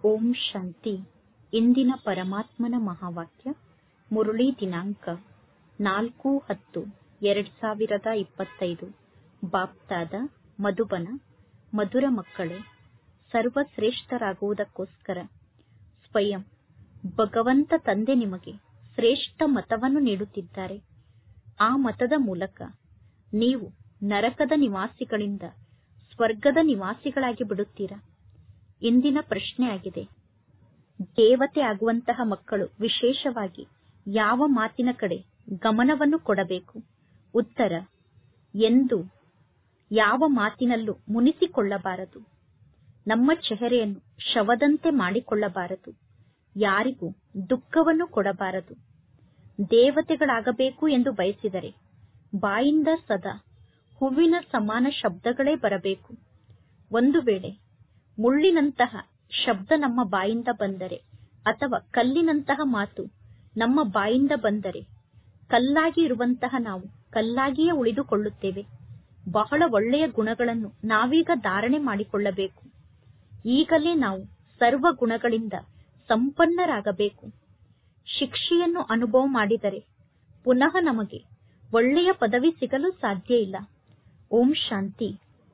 ಓಂ ಶಾಂತಿ ಇಂದಿನ ಪರಮಾತ್ಮನ ಮಹಾವಾಕ್ಯ ಮುರಳಿ ದಿನಾಂಕ ನಾಲ್ಕು ಹತ್ತು ಎರಡ್ ಸಾವಿರದ ಇಪ್ಪತ್ತೈದು ಬಾಪ್ತಾದ ಮಧುಬನ ಮಧುರ ಮಕ್ಕಳೇ ಸರ್ವಶ್ರೇಷ್ಠರಾಗುವುದಕ್ಕೋಸ್ಕರ ಸ್ವಯಂ ಭಗವಂತ ತಂದೆ ನಿಮಗೆ ಶ್ರೇಷ್ಠ ಮತವನ್ನು ನೀಡುತ್ತಿದ್ದಾರೆ ಆ ಮತದ ಮೂಲಕ ನೀವು ನರಕದ ನಿವಾಸಿಗಳಿಂದ ಸ್ವರ್ಗದ ನಿವಾಸಿಗಳಾಗಿ ಬಿಡುತ್ತೀರಾ ಇಂದಿನ ಪ್ರಶ್ನೆಯಾಗಿದೆ ದೇವತೆ ಆಗುವಂತಹ ಮಕ್ಕಳು ವಿಶೇಷವಾಗಿ ಯಾವ ಮಾತಿನ ಕಡೆ ಗಮನವನ್ನು ಕೊಡಬೇಕು ಉತ್ತರ ಎಂದು ಯಾವ ಮಾತಿನಲ್ಲೂ ಮುನಿಸಿಕೊಳ್ಳಬಾರದು ನಮ್ಮ ಚೆಹರೆಯನ್ನು ಶವದಂತೆ ಮಾಡಿಕೊಳ್ಳಬಾರದು ಯಾರಿಗೂ ದುಃಖವನ್ನು ಕೊಡಬಾರದು ದೇವತೆಗಳಾಗಬೇಕು ಎಂದು ಬಯಸಿದರೆ ಬಾಯಿಂದ ಸದಾ ಹೂವಿನ ಸಮಾನ ಶಬ್ದಗಳೇ ಬರಬೇಕು ಒಂದು ವೇಳೆ ಮುಳ್ಳಿನಂತಹ ಶಬ್ದ ನಮ್ಮ ಬಾಯಿಂದ ಬಂದರೆ ಅಥವಾ ಕಲ್ಲಿನಂತಹ ಮಾತು ನಮ್ಮ ಬಾಯಿಂದ ಬಂದರೆ ಕಲ್ಲಾಗಿ ಇರುವಂತಹ ನಾವು ಕಲ್ಲಾಗಿಯೇ ಉಳಿದುಕೊಳ್ಳುತ್ತೇವೆ ಬಹಳ ಒಳ್ಳೆಯ ಗುಣಗಳನ್ನು ನಾವೀಗ ಧಾರಣೆ ಮಾಡಿಕೊಳ್ಳಬೇಕು ಈಗಲೇ ನಾವು ಸರ್ವ ಗುಣಗಳಿಂದ ಸಂಪನ್ನರಾಗಬೇಕು ಶಿಕ್ಷೆಯನ್ನು ಅನುಭವ ಮಾಡಿದರೆ ಪುನಃ ನಮಗೆ ಒಳ್ಳೆಯ ಪದವಿ ಸಿಗಲು ಸಾಧ್ಯ ಇಲ್ಲ ಓಂ ಶಾಂತಿ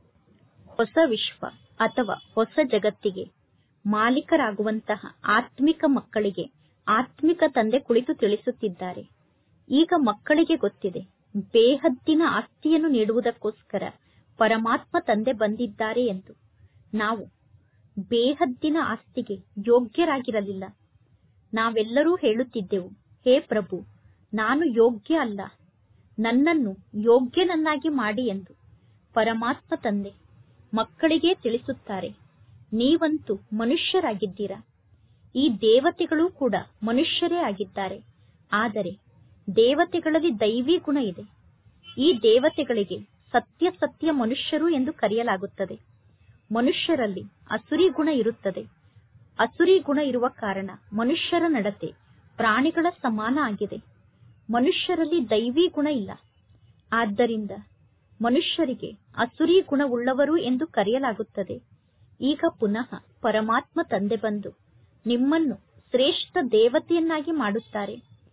ಹೊಸ ವಿಶ್ವ ಅಥವಾ ಹೊಸ ಜಗತ್ತಿಗೆ ಮಾಲೀಕರಾಗುವಂತಹ ಆತ್ಮಿಕ ಮಕ್ಕಳಿಗೆ ಆತ್ಮಿಕ ತಂದೆ ಕುಳಿತು ತಿಳಿಸುತ್ತಿದ್ದಾರೆ ಈಗ ಮಕ್ಕಳಿಗೆ ಗೊತ್ತಿದೆ ಬೇಹದ್ದಿನ ಆಸ್ತಿಯನ್ನು ನೀಡುವುದಕ್ಕೋಸ್ಕರ ಪರಮಾತ್ಮ ತಂದೆ ಬಂದಿದ್ದಾರೆ ಎಂದು ನಾವು ಬೇಹದ್ದಿನ ಆಸ್ತಿಗೆ ಯೋಗ್ಯರಾಗಿರಲಿಲ್ಲ ನಾವೆಲ್ಲರೂ ಹೇಳುತ್ತಿದ್ದೆವು ಹೇ ಪ್ರಭು ನಾನು ಯೋಗ್ಯ ಅಲ್ಲ ನನ್ನನ್ನು ಯೋಗ್ಯನನ್ನಾಗಿ ಮಾಡಿ ಎಂದು ಪರಮಾತ್ಮ ತಂದೆ ಮಕ್ಕಳಿಗೆ ತಿಳಿಸುತ್ತಾರೆ ನೀವಂತೂ ಮನುಷ್ಯರಾಗಿದ್ದೀರಾ ಈ ದೇವತೆಗಳು ಕೂಡ ಮನುಷ್ಯರೇ ಆಗಿದ್ದಾರೆ ಆದರೆ ದೇವತೆಗಳಲ್ಲಿ ದೈವಿ ಗುಣ ಇದೆ ಈ ದೇವತೆಗಳಿಗೆ ಸತ್ಯ ಸತ್ಯ ಮನುಷ್ಯರು ಎಂದು ಕರೆಯಲಾಗುತ್ತದೆ ಮನುಷ್ಯರಲ್ಲಿ ಅಸುರಿ ಗುಣ ಇರುತ್ತದೆ ಅಸುರಿ ಗುಣ ಇರುವ ಕಾರಣ ಮನುಷ್ಯರ ನಡತೆ ಪ್ರಾಣಿಗಳ ಸಮಾನ ಆಗಿದೆ ಮನುಷ್ಯರಲ್ಲಿ ದೈವಿ ಗುಣ ಇಲ್ಲ ಆದ್ದರಿಂದ ಮನುಷ್ಯರಿಗೆ ಅಸುರಿ ಗುಣವುಳ್ಳವರು ಎಂದು ಕರೆಯಲಾಗುತ್ತದೆ ಈಗ ಪುನಃ ಪರಮಾತ್ಮ ತಂದೆ ಬಂದು ನಿಮ್ಮನ್ನು ಶ್ರೇಷ್ಠ ದೇವತೆಯನ್ನಾಗಿ ಮಾಡುತ್ತಾರೆ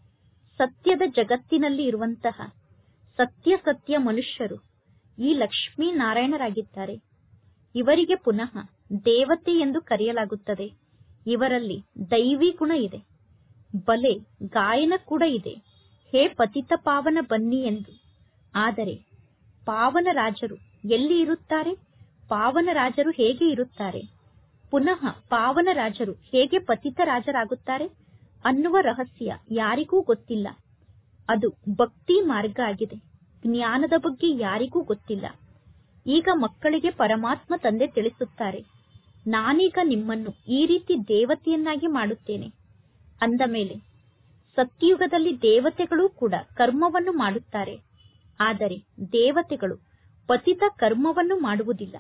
ಸತ್ಯದ ಜಗತ್ತಿನಲ್ಲಿ ಇರುವಂತಹ ಸತ್ಯ ಸತ್ಯ ಮನುಷ್ಯರು ಈ ಲಕ್ಷ್ಮೀನಾರಾಯಣರಾಗಿದ್ದಾರೆ ಇವರಿಗೆ ಪುನಃ ದೇವತೆ ಎಂದು ಕರೆಯಲಾಗುತ್ತದೆ ಇವರಲ್ಲಿ ದೈವಿ ಗುಣ ಇದೆ ಬಲೆ ಗಾಯನ ಕೂಡ ಇದೆ ಹೇ ಪತಿತ ಪಾವನ ಬನ್ನಿ ಎಂದು ಆದರೆ ಪಾವನ ರಾಜರು ಎಲ್ಲಿ ಇರುತ್ತಾರೆ ಪಾವನ ರಾಜರು ಹೇಗೆ ಇರುತ್ತಾರೆ ಪುನಃ ಪಾವನ ರಾಜರು ಹೇಗೆ ಪತಿತ ರಾಜರಾಗುತ್ತಾರೆ ಅನ್ನುವ ರಹಸ್ಯ ಯಾರಿಗೂ ಗೊತ್ತಿಲ್ಲ ಅದು ಭಕ್ತಿ ಮಾರ್ಗ ಆಗಿದೆ ಜ್ಞಾನದ ಬಗ್ಗೆ ಯಾರಿಗೂ ಗೊತ್ತಿಲ್ಲ ಈಗ ಮಕ್ಕಳಿಗೆ ಪರಮಾತ್ಮ ತಂದೆ ತಿಳಿಸುತ್ತಾರೆ ನಾನೀಗ ನಿಮ್ಮನ್ನು ಈ ರೀತಿ ದೇವತೆಯನ್ನಾಗಿ ಮಾಡುತ್ತೇನೆ ಅಂದ ಮೇಲೆ ಸತ್ಯುಗದಲ್ಲಿ ದೇವತೆಗಳು ಕೂಡ ಕರ್ಮವನ್ನು ಮಾಡುತ್ತಾರೆ ಆದರೆ ದೇವತೆಗಳು ಪತಿತ ಕರ್ಮವನ್ನು ಮಾಡುವುದಿಲ್ಲ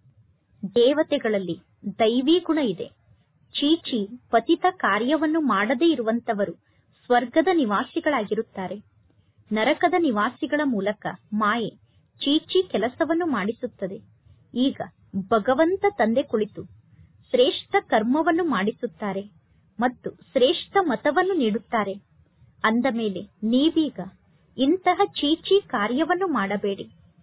ದೇವತೆಗಳಲ್ಲಿ ದೈವಿ ಗುಣ ಇದೆ ಚೀಚಿ ಪತಿತ ಕಾರ್ಯವನ್ನು ಮಾಡದೇ ಇರುವಂತವರು ಸ್ವರ್ಗದ ನಿವಾಸಿಗಳಾಗಿರುತ್ತಾರೆ ನರಕದ ನಿವಾಸಿಗಳ ಮೂಲಕ ಮಾಯೆ ಚೀಚಿ ಕೆಲಸವನ್ನು ಮಾಡಿಸುತ್ತದೆ ಈಗ ಭಗವಂತ ತಂದೆ ಕುಳಿತು ಶ್ರೇಷ್ಠ ಕರ್ಮವನ್ನು ಮಾಡಿಸುತ್ತಾರೆ ಮತ್ತು ಶ್ರೇಷ್ಠ ಮತವನ್ನು ನೀಡುತ್ತಾರೆ ಅಂದ ಮೇಲೆ ನೀವೀಗ ಇಂತಹ ಚೀಚಿ ಕಾರ್ಯವನ್ನು ಮಾಡಬೇಡಿ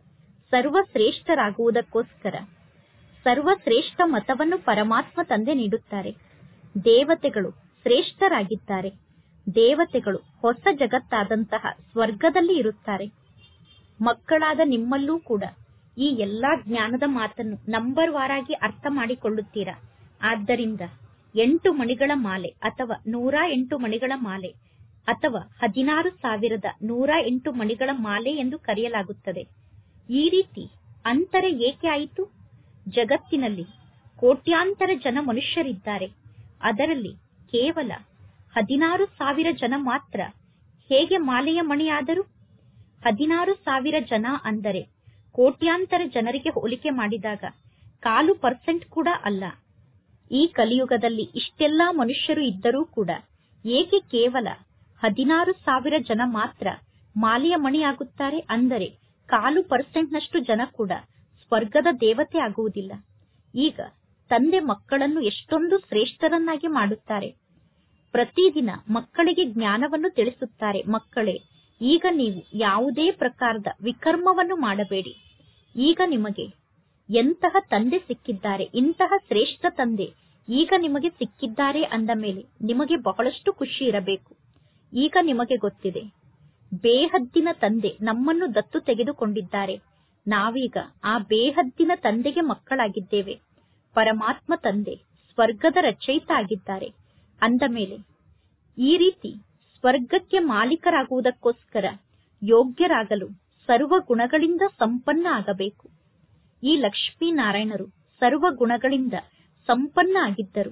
ಸರ್ವಶ್ರೇಷ್ಠರಾಗುವುದಕ್ಕೋಸ್ಕರ ಸರ್ವಶ್ರೇಷ್ಠ ಮತವನ್ನು ಪರಮಾತ್ಮ ತಂದೆ ನೀಡುತ್ತಾರೆ ದೇವತೆಗಳು ಶ್ರೇಷ್ಠರಾಗಿದ್ದಾರೆ ದೇವತೆಗಳು ಹೊಸ ಜಗತ್ತಾದಂತಹ ಸ್ವರ್ಗದಲ್ಲಿ ಇರುತ್ತಾರೆ ಮಕ್ಕಳಾದ ನಿಮ್ಮಲ್ಲೂ ಕೂಡ ಈ ಎಲ್ಲಾ ಜ್ಞಾನದ ಮಾತನ್ನು ನಂಬರ್ ವಾರಾಗಿ ಅರ್ಥ ಮಾಡಿಕೊಳ್ಳುತ್ತೀರಾ ಆದ್ದರಿಂದ ಎಂಟು ಮಣಿಗಳ ಮಾಲೆ ಅಥವಾ ನೂರ ಎಂಟು ಮಣಿಗಳ ಮಾಲೆ ಅಥವಾ ಹದಿನಾರು ಸಾವಿರದ ನೂರ ಎಂಟು ಮಣಿಗಳ ಮಾಲೆ ಎಂದು ಕರೆಯಲಾಗುತ್ತದೆ ಈ ರೀತಿ ಅಂತರ ಏಕೆ ಆಯಿತು ಜಗತ್ತಿನಲ್ಲಿ ಕೋಟ್ಯಾಂತರ ಜನ ಮನುಷ್ಯರಿದ್ದಾರೆ ಅದರಲ್ಲಿ ಕೇವಲ ಹದಿನಾರು ಸಾವಿರ ಜನ ಮಾತ್ರ ಹೇಗೆ ಮಾಲೆಯ ಮಣಿಯಾದರು ಹದಿನಾರು ಸಾವಿರ ಜನ ಅಂದರೆ ಕೋಟ್ಯಾಂತರ ಜನರಿಗೆ ಹೋಲಿಕೆ ಮಾಡಿದಾಗ ಕಾಲು ಪರ್ಸೆಂಟ್ ಕೂಡ ಅಲ್ಲ ಈ ಕಲಿಯುಗದಲ್ಲಿ ಇಷ್ಟೆಲ್ಲಾ ಮನುಷ್ಯರು ಇದ್ದರೂ ಕೂಡ ಏಕೆ ಕೇವಲ ಹದಿನಾರು ಸಾವಿರ ಜನ ಮಾತ್ರ ಮಾಲೆಯ ಮಣಿಯಾಗುತ್ತಾರೆ ಅಂದರೆ ಕಾಲು ಪರ್ಸೆಂಟ್ನಷ್ಟು ಜನ ಕೂಡ ಸ್ವರ್ಗದ ದೇವತೆ ಆಗುವುದಿಲ್ಲ ಈಗ ತಂದೆ ಮಕ್ಕಳನ್ನು ಎಷ್ಟೊಂದು ಶ್ರೇಷ್ಠರನ್ನಾಗಿ ಮಾಡುತ್ತಾರೆ ಪ್ರತಿದಿನ ಮಕ್ಕಳಿಗೆ ಜ್ಞಾನವನ್ನು ತಿಳಿಸುತ್ತಾರೆ ಮಕ್ಕಳೇ ಈಗ ನೀವು ಯಾವುದೇ ಪ್ರಕಾರದ ವಿಕರ್ಮವನ್ನು ಮಾಡಬೇಡಿ ಈಗ ನಿಮಗೆ ಎಂತಹ ತಂದೆ ಸಿಕ್ಕಿದ್ದಾರೆ ಇಂತಹ ಶ್ರೇಷ್ಠ ತಂದೆ ಈಗ ನಿಮಗೆ ಸಿಕ್ಕಿದ್ದಾರೆ ಅಂದ ಮೇಲೆ ನಿಮಗೆ ಬಹಳಷ್ಟು ಖುಷಿ ಇರಬೇಕು ಈಗ ನಿಮಗೆ ಗೊತ್ತಿದೆ ಬೇಹದ್ದಿನ ತಂದೆ ನಮ್ಮನ್ನು ದತ್ತು ತೆಗೆದುಕೊಂಡಿದ್ದಾರೆ ನಾವೀಗ ಆ ಬೇಹದ್ದಿನ ತಂದೆಗೆ ಮಕ್ಕಳಾಗಿದ್ದೇವೆ ಪರಮಾತ್ಮ ತಂದೆ ಸ್ವರ್ಗದ ರಚಯಿತ ಆಗಿದ್ದಾರೆ ಅಂದ ಮೇಲೆ ಈ ರೀತಿ ಸ್ವರ್ಗಕ್ಕೆ ಮಾಲೀಕರಾಗುವುದಕ್ಕೋಸ್ಕರ ಯೋಗ್ಯರಾಗಲು ಸರ್ವ ಗುಣಗಳಿಂದ ಸಂಪನ್ನ ಆಗಬೇಕು ಈ ಲಕ್ಷ್ಮೀನಾರಾಯಣರು ಸರ್ವ ಗುಣಗಳಿಂದ ಸಂಪನ್ನ ಆಗಿದ್ದರು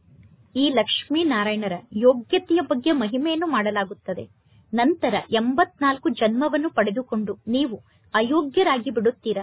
ಈ ಲಕ್ಷ್ಮೀನಾರಾಯಣರ ಯೋಗ್ಯತೆಯ ಬಗ್ಗೆ ಮಹಿಮೆಯನ್ನು ಮಾಡಲಾಗುತ್ತದೆ ನಂತರ ಎಂಬತ್ನಾಲ್ಕು ಜನ್ಮವನ್ನು ಪಡೆದುಕೊಂಡು ನೀವು ಅಯೋಗ್ಯರಾಗಿ ಬಿಡುತ್ತೀರಾ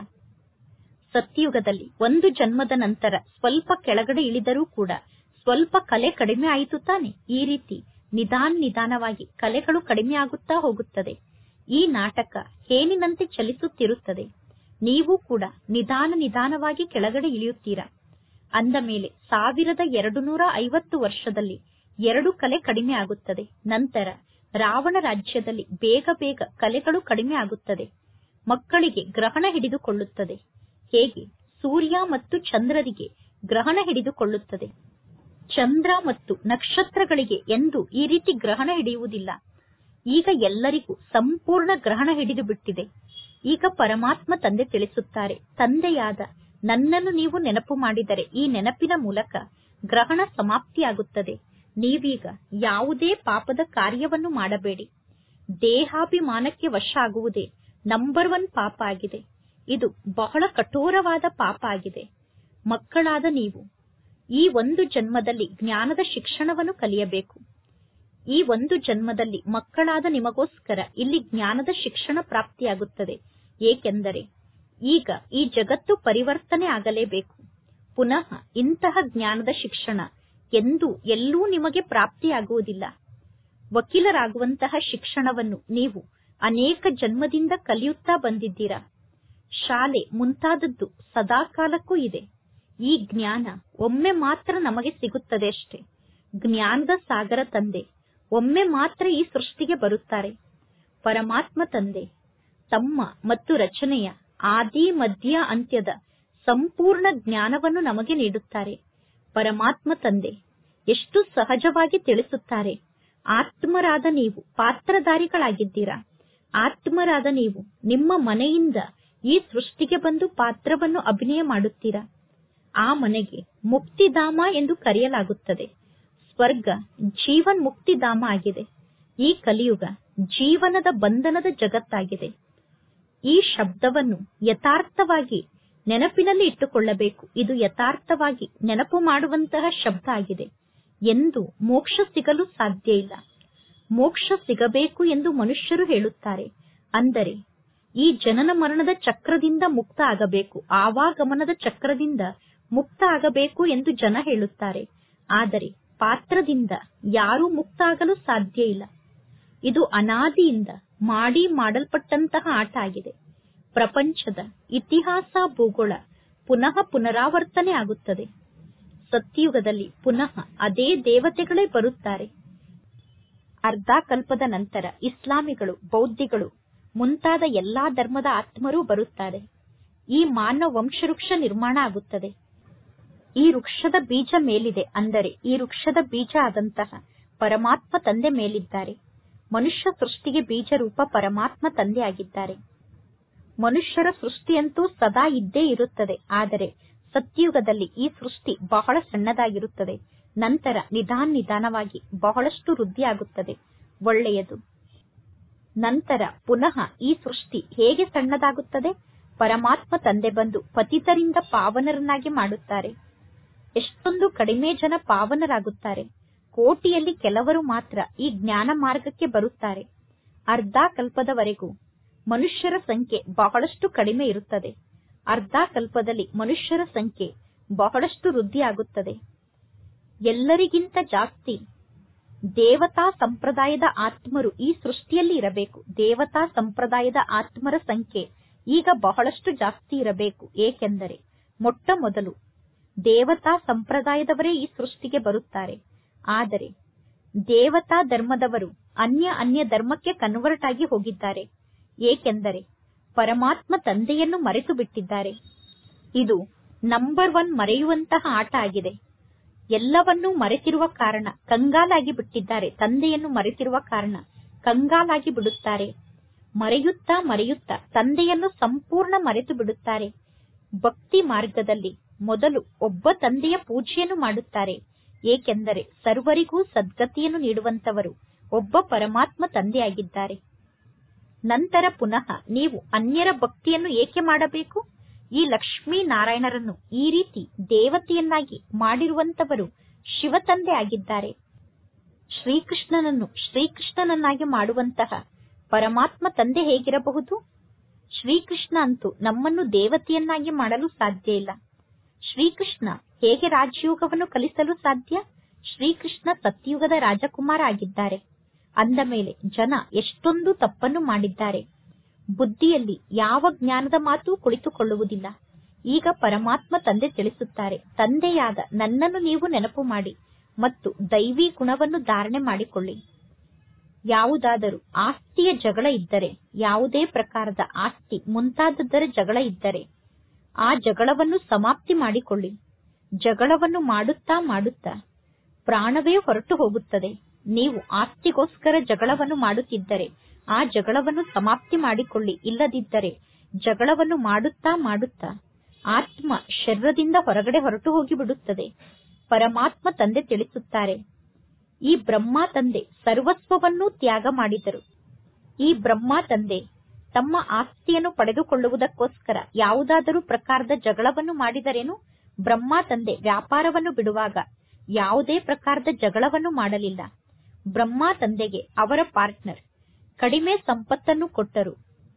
ಸತ್ಯಯುಗದಲ್ಲಿ ಒಂದು ಜನ್ಮದ ನಂತರ ಸ್ವಲ್ಪ ಕೆಳಗಡೆ ಇಳಿದರೂ ಕೂಡ ಸ್ವಲ್ಪ ಕಲೆ ಕಡಿಮೆ ಆಯಿತು ತಾನೆ ಈ ರೀತಿ ನಿಧಾನ ನಿಧಾನವಾಗಿ ಕಲೆಗಳು ಕಡಿಮೆ ಆಗುತ್ತಾ ಹೋಗುತ್ತದೆ ಈ ನಾಟಕ ಹೇನಿನಂತೆ ಚಲಿಸುತ್ತಿರುತ್ತದೆ ನೀವು ಕೂಡ ನಿಧಾನ ನಿಧಾನವಾಗಿ ಕೆಳಗಡೆ ಇಳಿಯುತ್ತೀರಾ ಅಂದ ಮೇಲೆ ಸಾವಿರದ ಎರಡು ನೂರ ಐವತ್ತು ವರ್ಷದಲ್ಲಿ ಎರಡು ಕಲೆ ಕಡಿಮೆ ಆಗುತ್ತದೆ ನಂತರ ರಾವಣ ರಾಜ್ಯದಲ್ಲಿ ಬೇಗ ಬೇಗ ಕಲೆಗಳು ಕಡಿಮೆ ಆಗುತ್ತದೆ ಮಕ್ಕಳಿಗೆ ಗ್ರಹಣ ಹಿಡಿದುಕೊಳ್ಳುತ್ತದೆ ಹೇಗೆ ಸೂರ್ಯ ಮತ್ತು ಚಂದ್ರರಿಗೆ ಗ್ರಹಣ ಹಿಡಿದುಕೊಳ್ಳುತ್ತದೆ ಚಂದ್ರ ಮತ್ತು ನಕ್ಷತ್ರಗಳಿಗೆ ಎಂದು ಈ ರೀತಿ ಗ್ರಹಣ ಹಿಡಿಯುವುದಿಲ್ಲ ಈಗ ಎಲ್ಲರಿಗೂ ಸಂಪೂರ್ಣ ಗ್ರಹಣ ಹಿಡಿದು ಬಿಟ್ಟಿದೆ ಈಗ ಪರಮಾತ್ಮ ತಂದೆ ತಿಳಿಸುತ್ತಾರೆ ತಂದೆಯಾದ ನನ್ನನ್ನು ನೀವು ನೆನಪು ಮಾಡಿದರೆ ಈ ನೆನಪಿನ ಮೂಲಕ ಗ್ರಹಣ ಸಮಾಪ್ತಿಯಾಗುತ್ತದೆ ನೀವೀಗ ಯಾವುದೇ ಪಾಪದ ಕಾರ್ಯವನ್ನು ಮಾಡಬೇಡಿ ದೇಹಾಭಿಮಾನಕ್ಕೆ ವಶ ಆಗುವುದೇ ನಂಬರ್ ಒನ್ ಪಾಪ ಆಗಿದೆ ಇದು ಬಹಳ ಕಠೋರವಾದ ಪಾಪ ಆಗಿದೆ ಮಕ್ಕಳಾದ ನೀವು ಈ ಒಂದು ಜನ್ಮದಲ್ಲಿ ಜ್ಞಾನದ ಶಿಕ್ಷಣವನ್ನು ಕಲಿಯಬೇಕು ಈ ಒಂದು ಜನ್ಮದಲ್ಲಿ ಮಕ್ಕಳಾದ ನಿಮಗೋಸ್ಕರ ಇಲ್ಲಿ ಜ್ಞಾನದ ಶಿಕ್ಷಣ ಪ್ರಾಪ್ತಿಯಾಗುತ್ತದೆ ಏಕೆಂದರೆ ಈಗ ಈ ಜಗತ್ತು ಪರಿವರ್ತನೆ ಆಗಲೇಬೇಕು ಪುನಃ ಇಂತಹ ಜ್ಞಾನದ ಶಿಕ್ಷಣ ಎಂದೂ ಎಲ್ಲೂ ನಿಮಗೆ ಪ್ರಾಪ್ತಿಯಾಗುವುದಿಲ್ಲ ವಕೀಲರಾಗುವಂತಹ ಶಿಕ್ಷಣವನ್ನು ನೀವು ಅನೇಕ ಜನ್ಮದಿಂದ ಕಲಿಯುತ್ತಾ ಬಂದಿದ್ದೀರಾ ಶಾಲೆ ಮುಂತಾದದ್ದು ಸದಾಕಾಲಕ್ಕೂ ಇದೆ ಈ ಜ್ಞಾನ ಒಮ್ಮೆ ಮಾತ್ರ ನಮಗೆ ಸಿಗುತ್ತದೆ ಅಷ್ಟೇ ಜ್ಞಾನದ ಸಾಗರ ತಂದೆ ಒಮ್ಮೆ ಮಾತ್ರ ಈ ಸೃಷ್ಟಿಗೆ ಬರುತ್ತಾರೆ ಪರಮಾತ್ಮ ತಂದೆ ತಮ್ಮ ಮತ್ತು ರಚನೆಯ ಆದಿ ಮಧ್ಯ ಅಂತ್ಯದ ಸಂಪೂರ್ಣ ಜ್ಞಾನವನ್ನು ನಮಗೆ ನೀಡುತ್ತಾರೆ ಪರಮಾತ್ಮ ತಂದೆ ಎಷ್ಟು ಸಹಜವಾಗಿ ತಿಳಿಸುತ್ತಾರೆ ಆತ್ಮರಾದ ನೀವು ಪಾತ್ರಧಾರಿಗಳಾಗಿದ್ದೀರಾ ಆತ್ಮರಾದ ನೀವು ನಿಮ್ಮ ಮನೆಯಿಂದ ಈ ಸೃಷ್ಟಿಗೆ ಬಂದು ಪಾತ್ರವನ್ನು ಅಭಿನಯ ಮಾಡುತ್ತೀರಾ ಆ ಮನೆಗೆ ಮುಕ್ತಿಧಾಮ ಎಂದು ಕರೆಯಲಾಗುತ್ತದೆ ಸ್ವರ್ಗ ಜೀವನ್ ಮುಕ್ತಿಧಾಮ ಆಗಿದೆ ಈ ಕಲಿಯುಗ ಜೀವನದ ಬಂಧನದ ಜಗತ್ತಾಗಿದೆ ಈ ಶಬ್ದವನ್ನು ಯಥಾರ್ಥವಾಗಿ ನೆನಪಿನಲ್ಲಿ ಇಟ್ಟುಕೊಳ್ಳಬೇಕು ಇದು ಯಥಾರ್ಥವಾಗಿ ನೆನಪು ಮಾಡುವಂತಹ ಶಬ್ದ ಆಗಿದೆ ಎಂದು ಮೋಕ್ಷ ಸಿಗಲು ಸಾಧ್ಯ ಇಲ್ಲ ಮೋಕ್ಷ ಸಿಗಬೇಕು ಎಂದು ಮನುಷ್ಯರು ಹೇಳುತ್ತಾರೆ ಅಂದರೆ ಈ ಜನನ ಮರಣದ ಚಕ್ರದಿಂದ ಮುಕ್ತ ಆಗಬೇಕು ಆವಾಗಮನದ ಚಕ್ರದಿಂದ ಮುಕ್ತ ಆಗಬೇಕು ಎಂದು ಜನ ಹೇಳುತ್ತಾರೆ ಆದರೆ ಪಾತ್ರದಿಂದ ಯಾರೂ ಮುಕ್ತ ಆಗಲು ಸಾಧ್ಯ ಇಲ್ಲ ಇದು ಅನಾದಿಯಿಂದ ಮಾಡಿ ಮಾಡಲ್ಪಟ್ಟಂತಹ ಆಟ ಆಗಿದೆ ಪ್ರಪಂಚದ ಇತಿಹಾಸ ಭೂಗೋಳ ಪುನಃ ಪುನರಾವರ್ತನೆ ಆಗುತ್ತದೆ ಸತ್ಯಯುಗದಲ್ಲಿ ಪುನಃ ಅದೇ ದೇವತೆಗಳೇ ಬರುತ್ತಾರೆ ಅರ್ಧ ಕಲ್ಪದ ನಂತರ ಇಸ್ಲಾಮಿಗಳು ಬೌದ್ಧಿಗಳು ಮುಂತಾದ ಎಲ್ಲಾ ಧರ್ಮದ ಆತ್ಮರೂ ಬರುತ್ತಾರೆ ಈ ಮಾನವ ವಂಶವೃಕ್ಷ ನಿರ್ಮಾಣ ಆಗುತ್ತದೆ ಈ ವೃಕ್ಷದ ಬೀಜ ಮೇಲಿದೆ ಅಂದರೆ ಈ ವೃಕ್ಷದ ಬೀಜ ಆದಂತಹ ಪರಮಾತ್ಮ ತಂದೆ ಮೇಲಿದ್ದಾರೆ ಮನುಷ್ಯ ಸೃಷ್ಟಿಗೆ ಬೀಜ ರೂಪ ಪರಮಾತ್ಮ ತಂದೆ ಆಗಿದ್ದಾರೆ ಮನುಷ್ಯರ ಸೃಷ್ಟಿಯಂತೂ ಸದಾ ಇದ್ದೇ ಇರುತ್ತದೆ ಆದರೆ ಸತ್ಯಯುಗದಲ್ಲಿ ಈ ಸೃಷ್ಟಿ ಬಹಳ ಸಣ್ಣದಾಗಿರುತ್ತದೆ ನಂತರ ನಿಧಾನ ನಿಧಾನವಾಗಿ ಬಹಳಷ್ಟು ವೃದ್ಧಿಯಾಗುತ್ತದೆ ಒಳ್ಳೆಯದು ನಂತರ ಪುನಃ ಈ ಸೃಷ್ಟಿ ಹೇಗೆ ಸಣ್ಣದಾಗುತ್ತದೆ ಪರಮಾತ್ಮ ತಂದೆ ಬಂದು ಪತಿತರಿಂದ ಪಾವನರನ್ನಾಗಿ ಮಾಡುತ್ತಾರೆ ಎಷ್ಟೊಂದು ಕಡಿಮೆ ಜನ ಪಾವನರಾಗುತ್ತಾರೆ ಕೋಟಿಯಲ್ಲಿ ಕೆಲವರು ಮಾತ್ರ ಈ ಜ್ಞಾನ ಮಾರ್ಗಕ್ಕೆ ಬರುತ್ತಾರೆ ಅರ್ಧ ಕಲ್ಪದವರೆಗೂ ಮನುಷ್ಯರ ಸಂಖ್ಯೆ ಬಹಳಷ್ಟು ಕಡಿಮೆ ಇರುತ್ತದೆ ಅರ್ಧ ಕಲ್ಪದಲ್ಲಿ ಮನುಷ್ಯರ ಸಂಖ್ಯೆ ಬಹಳಷ್ಟು ವೃದ್ಧಿಯಾಗುತ್ತದೆ ಎಲ್ಲರಿಗಿಂತ ಜಾಸ್ತಿ ದೇವತಾ ಸಂಪ್ರದಾಯದ ಆತ್ಮರು ಈ ಸೃಷ್ಟಿಯಲ್ಲಿ ಇರಬೇಕು ದೇವತಾ ಸಂಪ್ರದಾಯದ ಆತ್ಮರ ಸಂಖ್ಯೆ ಈಗ ಬಹಳಷ್ಟು ಜಾಸ್ತಿ ಇರಬೇಕು ಏಕೆಂದರೆ ಮೊಟ್ಟ ಮೊದಲು ದೇವತಾ ಸಂಪ್ರದಾಯದವರೇ ಈ ಸೃಷ್ಟಿಗೆ ಬರುತ್ತಾರೆ ಆದರೆ ದೇವತಾ ಧರ್ಮದವರು ಅನ್ಯ ಅನ್ಯ ಧರ್ಮಕ್ಕೆ ಕನ್ವರ್ಟ್ ಆಗಿ ಹೋಗಿದ್ದಾರೆ ಏಕೆಂದರೆ ಪರಮಾತ್ಮ ತಂದೆಯನ್ನು ಮರೆತು ಬಿಟ್ಟಿದ್ದಾರೆ ಇದು ನಂಬರ್ ಒನ್ ಮರೆಯುವಂತಹ ಆಟ ಆಗಿದೆ ಎಲ್ಲವನ್ನೂ ಮರೆತಿರುವ ಕಾರಣ ಕಂಗಾಲಾಗಿ ಬಿಟ್ಟಿದ್ದಾರೆ ತಂದೆಯನ್ನು ಮರೆತಿರುವ ಕಾರಣ ಕಂಗಾಲಾಗಿ ಬಿಡುತ್ತಾರೆ ಮರೆಯುತ್ತಾ ಮರೆಯುತ್ತಾ ತಂದೆಯನ್ನು ಸಂಪೂರ್ಣ ಮರೆತು ಬಿಡುತ್ತಾರೆ ಭಕ್ತಿ ಮಾರ್ಗದಲ್ಲಿ ಮೊದಲು ಒಬ್ಬ ತಂದೆಯ ಪೂಜೆಯನ್ನು ಮಾಡುತ್ತಾರೆ ಏಕೆಂದರೆ ಸರ್ವರಿಗೂ ಸದ್ಗತಿಯನ್ನು ನೀಡುವಂತವರು ಒಬ್ಬ ಪರಮಾತ್ಮ ತಂದೆಯಾಗಿದ್ದಾರೆ ನಂತರ ಪುನಃ ನೀವು ಅನ್ಯರ ಭಕ್ತಿಯನ್ನು ಏಕೆ ಮಾಡಬೇಕು ಈ ಲಕ್ಷ್ಮೀ ನಾರಾಯಣರನ್ನು ಈ ರೀತಿ ದೇವತೆಯನ್ನಾಗಿ ಮಾಡಿರುವಂತವರು ಶಿವ ತಂದೆ ಆಗಿದ್ದಾರೆ ಶ್ರೀಕೃಷ್ಣನನ್ನು ಶ್ರೀಕೃಷ್ಣನನ್ನಾಗಿ ಮಾಡುವಂತಹ ಪರಮಾತ್ಮ ತಂದೆ ಹೇಗಿರಬಹುದು ಶ್ರೀಕೃಷ್ಣ ಅಂತೂ ನಮ್ಮನ್ನು ದೇವತೆಯನ್ನಾಗಿ ಮಾಡಲು ಸಾಧ್ಯ ಇಲ್ಲ ಶ್ರೀಕೃಷ್ಣ ಹೇಗೆ ರಾಜಯೋಗವನ್ನು ಕಲಿಸಲು ಸಾಧ್ಯ ಶ್ರೀಕೃಷ್ಣ ಸತ್ಯುಗದ ರಾಜಕುಮಾರ ಆಗಿದ್ದಾರೆ ಅಂದ ಮೇಲೆ ಜನ ಎಷ್ಟೊಂದು ತಪ್ಪನ್ನು ಮಾಡಿದ್ದಾರೆ ಬುದ್ಧಿಯಲ್ಲಿ ಯಾವ ಜ್ಞಾನದ ಮಾತು ಕುಳಿತುಕೊಳ್ಳುವುದಿಲ್ಲ ಈಗ ಪರಮಾತ್ಮ ತಂದೆ ತಿಳಿಸುತ್ತಾರೆ ತಂದೆಯಾದ ನನ್ನನ್ನು ನೀವು ನೆನಪು ಮಾಡಿ ಮತ್ತು ದೈವಿ ಗುಣವನ್ನು ಧಾರಣೆ ಮಾಡಿಕೊಳ್ಳಿ ಯಾವುದಾದರೂ ಆಸ್ತಿಯ ಜಗಳ ಇದ್ದರೆ ಯಾವುದೇ ಪ್ರಕಾರದ ಆಸ್ತಿ ಮುಂತಾದದ್ದರ ಜಗಳ ಇದ್ದರೆ ಆ ಜಗಳವನ್ನು ಸಮಾಪ್ತಿ ಮಾಡಿಕೊಳ್ಳಿ ಜಗಳವನ್ನು ಮಾಡುತ್ತಾ ಮಾಡುತ್ತಾ ಪ್ರಾಣವೇ ಹೊರಟು ಹೋಗುತ್ತದೆ ನೀವು ಆಸ್ತಿಗೋಸ್ಕರ ಜಗಳವನ್ನು ಮಾಡುತ್ತಿದ್ದರೆ ಆ ಜಗಳವನ್ನು ಸಮಾಪ್ತಿ ಮಾಡಿಕೊಳ್ಳಿ ಇಲ್ಲದಿದ್ದರೆ ಜಗಳವನ್ನು ಮಾಡುತ್ತಾ ಮಾಡುತ್ತಾ ಆತ್ಮ ಶರೀರದಿಂದ ಹೊರಗಡೆ ಹೊರಟು ಹೋಗಿ ಬಿಡುತ್ತದೆ ಪರಮಾತ್ಮ ತಂದೆ ತಿಳಿಸುತ್ತಾರೆ ಈ ಬ್ರಹ್ಮ ತಂದೆ ಸರ್ವಸ್ವವನ್ನೂ ತ್ಯಾಗ ಮಾಡಿದರು ಈ ಬ್ರಹ್ಮ ತಂದೆ ತಮ್ಮ ಆಸ್ತಿಯನ್ನು ಪಡೆದುಕೊಳ್ಳುವುದಕ್ಕೋಸ್ಕರ ಯಾವುದಾದರೂ ಪ್ರಕಾರದ ಜಗಳವನ್ನು ಮಾಡಿದರೇನು ಬ್ರಹ್ಮ ತಂದೆ ವ್ಯಾಪಾರವನ್ನು ಬಿಡುವಾಗ ಯಾವುದೇ ಪ್ರಕಾರದ ಜಗಳವನ್ನು ಮಾಡಲಿಲ್ಲ ಬ್ರಹ್ಮ ತಂದೆಗೆ ಅವರ ಪಾರ್ಟ್ನರ್ ಕಡಿಮೆ ಸಂಪತ್ತನ್ನು ಕೊಟ್ಟರು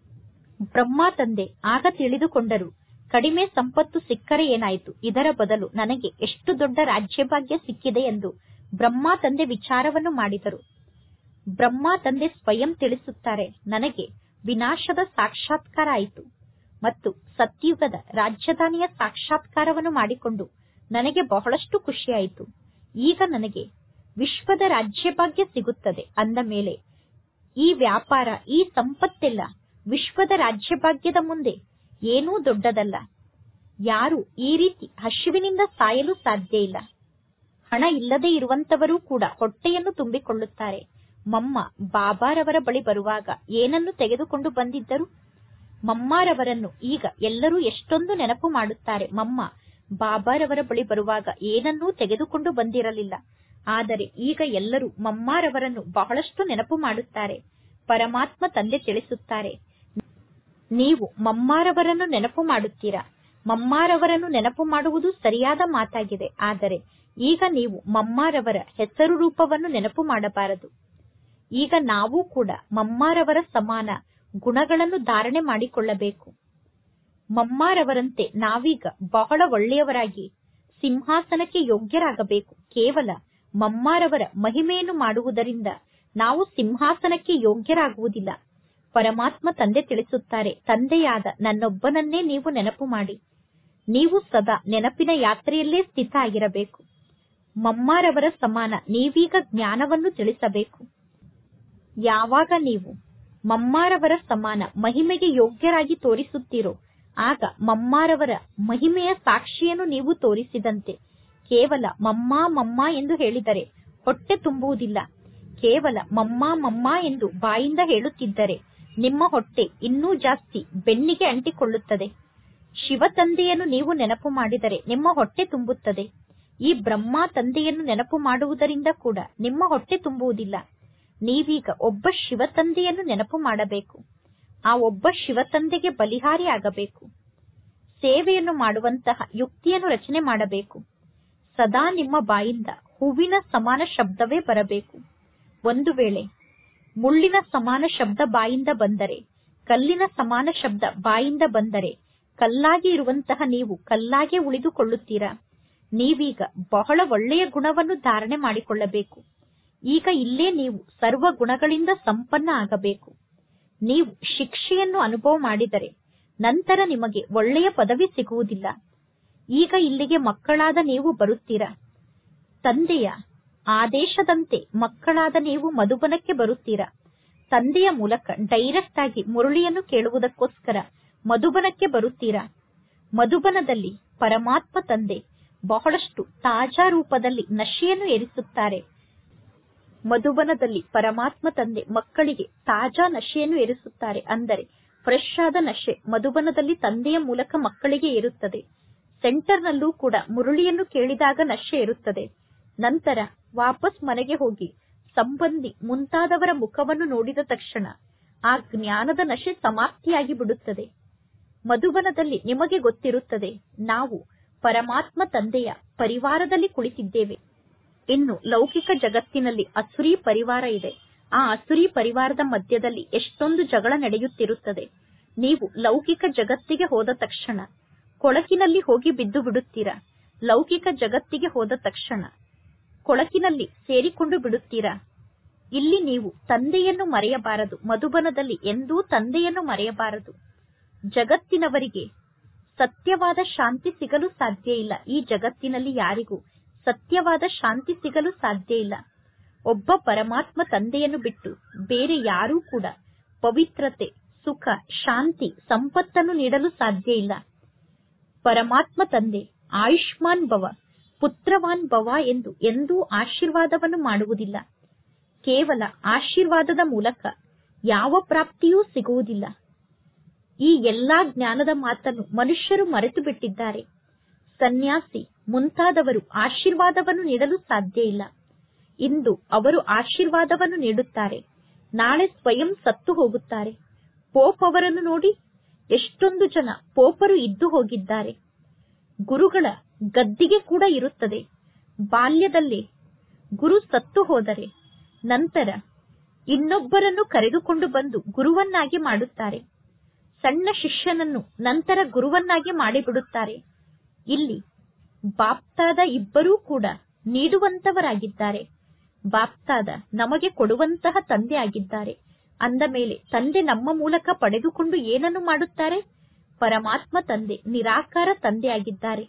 ಬ್ರಹ್ಮ ತಂದೆ ಆಗ ತಿಳಿದುಕೊಂಡರು ಕಡಿಮೆ ಸಂಪತ್ತು ಸಿಕ್ಕರೆ ಏನಾಯಿತು ಇದರ ಬದಲು ನನಗೆ ಎಷ್ಟು ದೊಡ್ಡ ರಾಜ್ಯಭಾಗ್ಯ ಸಿಕ್ಕಿದೆ ಎಂದು ಬ್ರಹ್ಮ ತಂದೆ ವಿಚಾರವನ್ನು ಮಾಡಿದರು ಬ್ರಹ್ಮ ತಂದೆ ಸ್ವಯಂ ತಿಳಿಸುತ್ತಾರೆ ನನಗೆ ವಿನಾಶದ ಸಾಕ್ಷಾತ್ಕಾರ ಆಯಿತು ಮತ್ತು ಸತ್ಯುಗದ ರಾಜಧಾನಿಯ ಸಾಕ್ಷಾತ್ಕಾರವನ್ನು ಮಾಡಿಕೊಂಡು ನನಗೆ ಬಹಳಷ್ಟು ಖುಷಿಯಾಯಿತು ಈಗ ನನಗೆ ವಿಶ್ವದ ರಾಜ್ಯಭಾಗ್ಯ ಸಿಗುತ್ತದೆ ಅಂದ ಮೇಲೆ ಈ ವ್ಯಾಪಾರ ಈ ಸಂಪತ್ತೆಲ್ಲ ವಿಶ್ವದ ರಾಜ್ಯಭಾಗ್ಯದ ಮುಂದೆ ಏನೂ ದೊಡ್ಡದಲ್ಲ ಯಾರು ಈ ರೀತಿ ಹಸಿವಿನಿಂದ ಸಾಯಲು ಸಾಧ್ಯ ಇಲ್ಲ ಹಣ ಇಲ್ಲದೆ ಇರುವಂತವರೂ ಕೂಡ ಹೊಟ್ಟೆಯನ್ನು ತುಂಬಿಕೊಳ್ಳುತ್ತಾರೆ ಮಮ್ಮ ಬಾಬಾರವರ ಬಳಿ ಬರುವಾಗ ಏನನ್ನು ತೆಗೆದುಕೊಂಡು ಬಂದಿದ್ದರು ಮಮ್ಮಾರವರನ್ನು ಈಗ ಎಲ್ಲರೂ ಎಷ್ಟೊಂದು ನೆನಪು ಮಾಡುತ್ತಾರೆ ಮಮ್ಮ ಬಾಬಾರವರ ಬಳಿ ಬರುವಾಗ ಏನನ್ನೂ ತೆಗೆದುಕೊಂಡು ಬಂದಿರಲಿಲ್ಲ ಆದರೆ ಈಗ ಎಲ್ಲರೂ ಮಮ್ಮಾರವರನ್ನು ಬಹಳಷ್ಟು ನೆನಪು ಮಾಡುತ್ತಾರೆ ಪರಮಾತ್ಮ ತಂದೆ ತಿಳಿಸುತ್ತಾರೆ ನೀವು ಮಮ್ಮಾರವರನ್ನು ನೆನಪು ಮಾಡುತ್ತೀರಾ ಮಮ್ಮಾರವರನ್ನು ನೆನಪು ಮಾಡುವುದು ಸರಿಯಾದ ಮಾತಾಗಿದೆ ಆದರೆ ಈಗ ನೀವು ಮಮ್ಮಾರವರ ಹೆಸರು ರೂಪವನ್ನು ನೆನಪು ಮಾಡಬಾರದು ಈಗ ನಾವು ಕೂಡ ಮಮ್ಮಾರವರ ಸಮಾನ ಗುಣಗಳನ್ನು ಧಾರಣೆ ಮಾಡಿಕೊಳ್ಳಬೇಕು ಮಮ್ಮಾರವರಂತೆ ನಾವೀಗ ಬಹಳ ಒಳ್ಳೆಯವರಾಗಿ ಸಿಂಹಾಸನಕ್ಕೆ ಯೋಗ್ಯರಾಗಬೇಕು ಕೇವಲ ಮಮ್ಮಾರವರ ಮಹಿಮೆಯನ್ನು ಮಾಡುವುದರಿಂದ ನಾವು ಸಿಂಹಾಸನಕ್ಕೆ ಯೋಗ್ಯರಾಗುವುದಿಲ್ಲ ಪರಮಾತ್ಮ ತಂದೆ ತಿಳಿಸುತ್ತಾರೆ ತಂದೆಯಾದ ನನ್ನೊಬ್ಬನನ್ನೇ ನೀವು ನೆನಪು ಮಾಡಿ ನೀವು ಸದಾ ನೆನಪಿನ ಯಾತ್ರೆಯಲ್ಲೇ ಸ್ಥಿತ ಆಗಿರಬೇಕು ಮಮ್ಮಾರವರ ಸಮಾನ ನೀವೀಗ ಜ್ಞಾನವನ್ನು ತಿಳಿಸಬೇಕು ಯಾವಾಗ ನೀವು ಮಮ್ಮಾರವರ ಸಮಾನ ಮಹಿಮೆಗೆ ಯೋಗ್ಯರಾಗಿ ತೋರಿಸುತ್ತೀರೋ ಆಗ ಮಮ್ಮಾರವರ ಮಹಿಮೆಯ ಸಾಕ್ಷಿಯನ್ನು ನೀವು ತೋರಿಸಿದಂತೆ ಕೇವಲ ಮಮ್ಮ ಮಮ್ಮ ಎಂದು ಹೇಳಿದರೆ ಹೊಟ್ಟೆ ತುಂಬುವುದಿಲ್ಲ ಕೇವಲ ಮಮ್ಮ ಮಮ್ಮ ಎಂದು ಬಾಯಿಂದ ಹೇಳುತ್ತಿದ್ದರೆ ನಿಮ್ಮ ಹೊಟ್ಟೆ ಇನ್ನೂ ಜಾಸ್ತಿ ಬೆನ್ನಿಗೆ ಅಂಟಿಕೊಳ್ಳುತ್ತದೆ ಶಿವ ತಂದೆಯನ್ನು ನೀವು ನೆನಪು ಮಾಡಿದರೆ ನಿಮ್ಮ ಹೊಟ್ಟೆ ತುಂಬುತ್ತದೆ ಈ ಬ್ರಹ್ಮ ತಂದೆಯನ್ನು ನೆನಪು ಮಾಡುವುದರಿಂದ ಕೂಡ ನಿಮ್ಮ ಹೊಟ್ಟೆ ತುಂಬುವುದಿಲ್ಲ ನೀವೀಗ ಒಬ್ಬ ಶಿವ ತಂದೆಯನ್ನು ನೆನಪು ಮಾಡಬೇಕು ಆ ಒಬ್ಬ ಶಿವ ತಂದೆಗೆ ಬಲಿಹಾರಿ ಆಗಬೇಕು ಸೇವೆಯನ್ನು ಮಾಡುವಂತಹ ಯುಕ್ತಿಯನ್ನು ರಚನೆ ಮಾಡಬೇಕು ಸದಾ ನಿಮ್ಮ ಬಾಯಿಂದ ಹೂವಿನ ಸಮಾನ ಶಬ್ದವೇ ಬರಬೇಕು ಒಂದು ವೇಳೆ ಮುಳ್ಳಿನ ಸಮಾನ ಶಬ್ದ ಬಾಯಿಂದ ಬಂದರೆ ಕಲ್ಲಿನ ಸಮಾನ ಶಬ್ದ ಬಾಯಿಂದ ಬಂದರೆ ಕಲ್ಲಾಗಿ ಇರುವಂತಹ ನೀವು ಕಲ್ಲಾಗೆ ಉಳಿದುಕೊಳ್ಳುತ್ತೀರಾ ನೀವೀಗ ಬಹಳ ಒಳ್ಳೆಯ ಗುಣವನ್ನು ಧಾರಣೆ ಮಾಡಿಕೊಳ್ಳಬೇಕು ಈಗ ಇಲ್ಲೇ ನೀವು ಸರ್ವ ಗುಣಗಳಿಂದ ಸಂಪನ್ನ ಆಗಬೇಕು ನೀವು ಶಿಕ್ಷೆಯನ್ನು ಅನುಭವ ಮಾಡಿದರೆ ನಂತರ ನಿಮಗೆ ಒಳ್ಳೆಯ ಪದವಿ ಸಿಗುವುದಿಲ್ಲ ಈಗ ಇಲ್ಲಿಗೆ ಮಕ್ಕಳಾದ ನೀವು ಬರುತ್ತೀರಾ ತಂದೆಯ ಆದೇಶದಂತೆ ಮಕ್ಕಳಾದ ನೀವು ಮಧುಬನಕ್ಕೆ ಬರುತ್ತೀರಾ ತಂದೆಯ ಮೂಲಕ ಡೈರೆಕ್ಟ್ ಆಗಿ ಮುರಳಿಯನ್ನು ಕೇಳುವುದಕ್ಕೋಸ್ಕರ ಮಧುಬನಕ್ಕೆ ಬರುತ್ತೀರಾ ಮಧುಬನದಲ್ಲಿ ಪರಮಾತ್ಮ ತಂದೆ ಬಹಳಷ್ಟು ತಾಜಾ ರೂಪದಲ್ಲಿ ನಶೆಯನ್ನು ಏರಿಸುತ್ತಾರೆ ಮಧುಬನದಲ್ಲಿ ಪರಮಾತ್ಮ ತಂದೆ ಮಕ್ಕಳಿಗೆ ತಾಜಾ ನಶೆಯನ್ನು ಏರಿಸುತ್ತಾರೆ ಅಂದರೆ ಫ್ರೆಶ್ ಆದ ನಶೆ ಮಧುಬನದಲ್ಲಿ ತಂದೆಯ ಮೂಲಕ ಮಕ್ಕಳಿಗೆ ಇರುತ್ತದೆ ಸೆಂಟರ್ನಲ್ಲೂ ಕೂಡ ಮುರುಳಿಯನ್ನು ಕೇಳಿದಾಗ ನಶೆ ಇರುತ್ತದೆ ನಂತರ ವಾಪಸ್ ಮನೆಗೆ ಹೋಗಿ ಸಂಬಂಧಿ ಮುಂತಾದವರ ಮುಖವನ್ನು ನೋಡಿದ ತಕ್ಷಣ ಆ ಜ್ಞಾನದ ನಶೆ ಸಮಾಪ್ತಿಯಾಗಿ ಬಿಡುತ್ತದೆ ಮಧುಬನದಲ್ಲಿ ನಿಮಗೆ ಗೊತ್ತಿರುತ್ತದೆ ನಾವು ಪರಮಾತ್ಮ ತಂದೆಯ ಪರಿವಾರದಲ್ಲಿ ಕುಳಿತಿದ್ದೇವೆ ಇನ್ನು ಲೌಕಿಕ ಜಗತ್ತಿನಲ್ಲಿ ಅಸುರಿ ಪರಿವಾರ ಇದೆ ಆ ಅಸುರಿ ಪರಿವಾರದ ಮಧ್ಯದಲ್ಲಿ ಎಷ್ಟೊಂದು ಜಗಳ ನಡೆಯುತ್ತಿರುತ್ತದೆ ನೀವು ಲೌಕಿಕ ಜಗತ್ತಿಗೆ ಹೋದ ತಕ್ಷಣ ಕೊಳಕಿನಲ್ಲಿ ಹೋಗಿ ಬಿದ್ದು ಬಿಡುತ್ತೀರಾ ಲೌಕಿಕ ಜಗತ್ತಿಗೆ ಹೋದ ತಕ್ಷಣ ಕೊಳಕಿನಲ್ಲಿ ಸೇರಿಕೊಂಡು ಬಿಡುತ್ತೀರಾ ಇಲ್ಲಿ ನೀವು ತಂದೆಯನ್ನು ಮರೆಯಬಾರದು ಮಧುಬನದಲ್ಲಿ ಎಂದೂ ತಂದೆಯನ್ನು ಮರೆಯಬಾರದು ಜಗತ್ತಿನವರಿಗೆ ಸತ್ಯವಾದ ಶಾಂತಿ ಸಿಗಲು ಸಾಧ್ಯ ಇಲ್ಲ ಈ ಜಗತ್ತಿನಲ್ಲಿ ಯಾರಿಗೂ ಸತ್ಯವಾದ ಶಾಂತಿ ಸಿಗಲು ಸಾಧ್ಯ ಇಲ್ಲ ಒಬ್ಬ ಪರಮಾತ್ಮ ತಂದೆಯನ್ನು ಬಿಟ್ಟು ಬೇರೆ ಯಾರೂ ಕೂಡ ಪವಿತ್ರತೆ ಸುಖ ಶಾಂತಿ ಸಂಪತ್ತನ್ನು ನೀಡಲು ಸಾಧ್ಯ ಇಲ್ಲ ಪರಮಾತ್ಮ ತಂದೆ ಆಯುಷ್ಮಾನ್ ಭವ ಪುತ್ರವಾನ್ ಭವ ಎಂದು ಎಂದೂ ಆಶೀರ್ವಾದವನ್ನು ಮಾಡುವುದಿಲ್ಲ ಕೇವಲ ಆಶೀರ್ವಾದದ ಮೂಲಕ ಯಾವ ಪ್ರಾಪ್ತಿಯೂ ಸಿಗುವುದಿಲ್ಲ ಈ ಎಲ್ಲಾ ಜ್ಞಾನದ ಮಾತನ್ನು ಮನುಷ್ಯರು ಮರೆತು ಬಿಟ್ಟಿದ್ದಾರೆ ಸನ್ಯಾಸಿ ಮುಂತಾದವರು ಆಶೀರ್ವಾದವನ್ನು ನೀಡಲು ಸಾಧ್ಯ ಇಲ್ಲ ಇಂದು ಅವರು ಆಶೀರ್ವಾದವನ್ನು ನೀಡುತ್ತಾರೆ ನಾಳೆ ಸ್ವಯಂ ಸತ್ತು ಹೋಗುತ್ತಾರೆ ಪೋಪ್ ಅವರನ್ನು ನೋಡಿ ಎಷ್ಟೊಂದು ಜನ ಪೋಪರು ಇದ್ದು ಹೋಗಿದ್ದಾರೆ ಗುರುಗಳ ಗದ್ದಿಗೆ ಕೂಡ ಇರುತ್ತದೆ ಬಾಲ್ಯದಲ್ಲಿ ಗುರು ಸತ್ತು ಹೋದರೆ ನಂತರ ಇನ್ನೊಬ್ಬರನ್ನು ಕರೆದುಕೊಂಡು ಬಂದು ಗುರುವನ್ನಾಗಿ ಮಾಡುತ್ತಾರೆ ಸಣ್ಣ ಶಿಷ್ಯನನ್ನು ನಂತರ ಗುರುವನ್ನಾಗಿ ಮಾಡಿಬಿಡುತ್ತಾರೆ ಇಲ್ಲಿ ಬಾಪ್ತಾದ ಇಬ್ಬರೂ ಕೂಡ ನೀಡುವಂತವರಾಗಿದ್ದಾರೆ ಬಾಪ್ತಾದ ನಮಗೆ ಕೊಡುವಂತಹ ತಂದೆ ಆಗಿದ್ದಾರೆ ಅಂದ ಮೇಲೆ ತಂದೆ ನಮ್ಮ ಮೂಲಕ ಪಡೆದುಕೊಂಡು ಏನನ್ನು ಮಾಡುತ್ತಾರೆ ಪರಮಾತ್ಮ ತಂದೆ ನಿರಾಕಾರ ತಂದೆ ಆಗಿದ್ದಾರೆ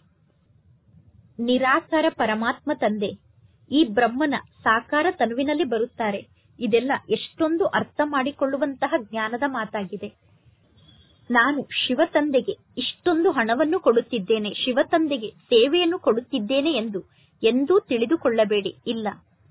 ನಿರಾಕಾರ ಪರಮಾತ್ಮ ತಂದೆ ಈ ಬ್ರಹ್ಮನ ಸಾಕಾರ ತನುವಿನಲ್ಲಿ ಬರುತ್ತಾರೆ ಇದೆಲ್ಲ ಎಷ್ಟೊಂದು ಅರ್ಥ ಮಾಡಿಕೊಳ್ಳುವಂತಹ ಜ್ಞಾನದ ಮಾತಾಗಿದೆ ನಾನು ಶಿವತಂದೆಗೆ ಇಷ್ಟೊಂದು ಹಣವನ್ನು ಕೊಡುತ್ತಿದ್ದೇನೆ ಶಿವತಂದೆಗೆ ಸೇವೆಯನ್ನು ಕೊಡುತ್ತಿದ್ದೇನೆ ಎಂದು ಎಂದೂ ತಿಳಿದುಕೊಳ್ಳಬೇಡಿ ಇಲ್ಲ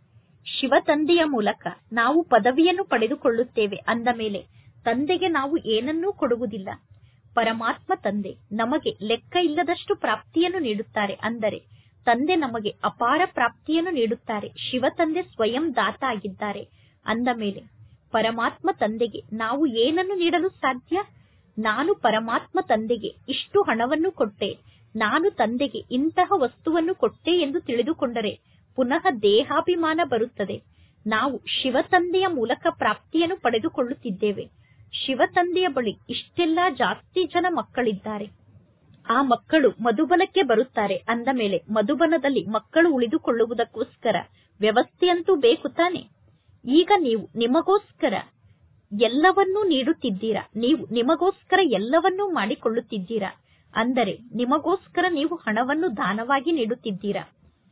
ಶಿವತಂದೆಯ ಮೂಲಕ ನಾವು ಪದವಿಯನ್ನು ಪಡೆದುಕೊಳ್ಳುತ್ತೇವೆ ಅಂದ ಮೇಲೆ ತಂದೆಗೆ ನಾವು ಏನನ್ನೂ ಕೊಡುವುದಿಲ್ಲ ಪರಮಾತ್ಮ ತಂದೆ ನಮಗೆ ಲೆಕ್ಕ ಇಲ್ಲದಷ್ಟು ಪ್ರಾಪ್ತಿಯನ್ನು ನೀಡುತ್ತಾರೆ ಅಂದರೆ ತಂದೆ ನಮಗೆ ಅಪಾರ ಪ್ರಾಪ್ತಿಯನ್ನು ನೀಡುತ್ತಾರೆ ಶಿವತಂದೆ ಸ್ವಯಂ ದಾತ ಆಗಿದ್ದಾರೆ ಅಂದ ಮೇಲೆ ಪರಮಾತ್ಮ ತಂದೆಗೆ ನಾವು ಏನನ್ನು ನೀಡಲು ಸಾಧ್ಯ ನಾನು ಪರಮಾತ್ಮ ತಂದೆಗೆ ಇಷ್ಟು ಹಣವನ್ನು ಕೊಟ್ಟೆ ನಾನು ತಂದೆಗೆ ಇಂತಹ ವಸ್ತುವನ್ನು ಕೊಟ್ಟೆ ಎಂದು ತಿಳಿದುಕೊಂಡರೆ ಪುನಃ ದೇಹಾಭಿಮಾನ ಬರುತ್ತದೆ ನಾವು ಶಿವತಂದೆಯ ಮೂಲಕ ಪ್ರಾಪ್ತಿಯನ್ನು ಪಡೆದುಕೊಳ್ಳುತ್ತಿದ್ದೇವೆ ಶಿವತಂದೆಯ ಬಳಿ ಇಷ್ಟೆಲ್ಲಾ ಜಾಸ್ತಿ ಜನ ಮಕ್ಕಳಿದ್ದಾರೆ ಆ ಮಕ್ಕಳು ಮಧುಬನಕ್ಕೆ ಬರುತ್ತಾರೆ ಅಂದ ಮೇಲೆ ಮಧುಬನದಲ್ಲಿ ಮಕ್ಕಳು ಉಳಿದುಕೊಳ್ಳುವುದಕ್ಕೋಸ್ಕರ ವ್ಯವಸ್ಥೆಯಂತೂ ಬೇಕು ತಾನೆ ಈಗ ನೀವು ನಿಮಗೋಸ್ಕರ ಎಲ್ಲವನ್ನೂ ನೀಡುತ್ತಿದ್ದೀರಾ ನೀವು ನಿಮಗೋಸ್ಕರ ಎಲ್ಲವನ್ನೂ ಮಾಡಿಕೊಳ್ಳುತ್ತಿದ್ದೀರಾ ಅಂದರೆ ನಿಮಗೋಸ್ಕರ ನೀವು ಹಣವನ್ನು ದಾನವಾಗಿ ನೀಡುತ್ತಿದ್ದೀರಾ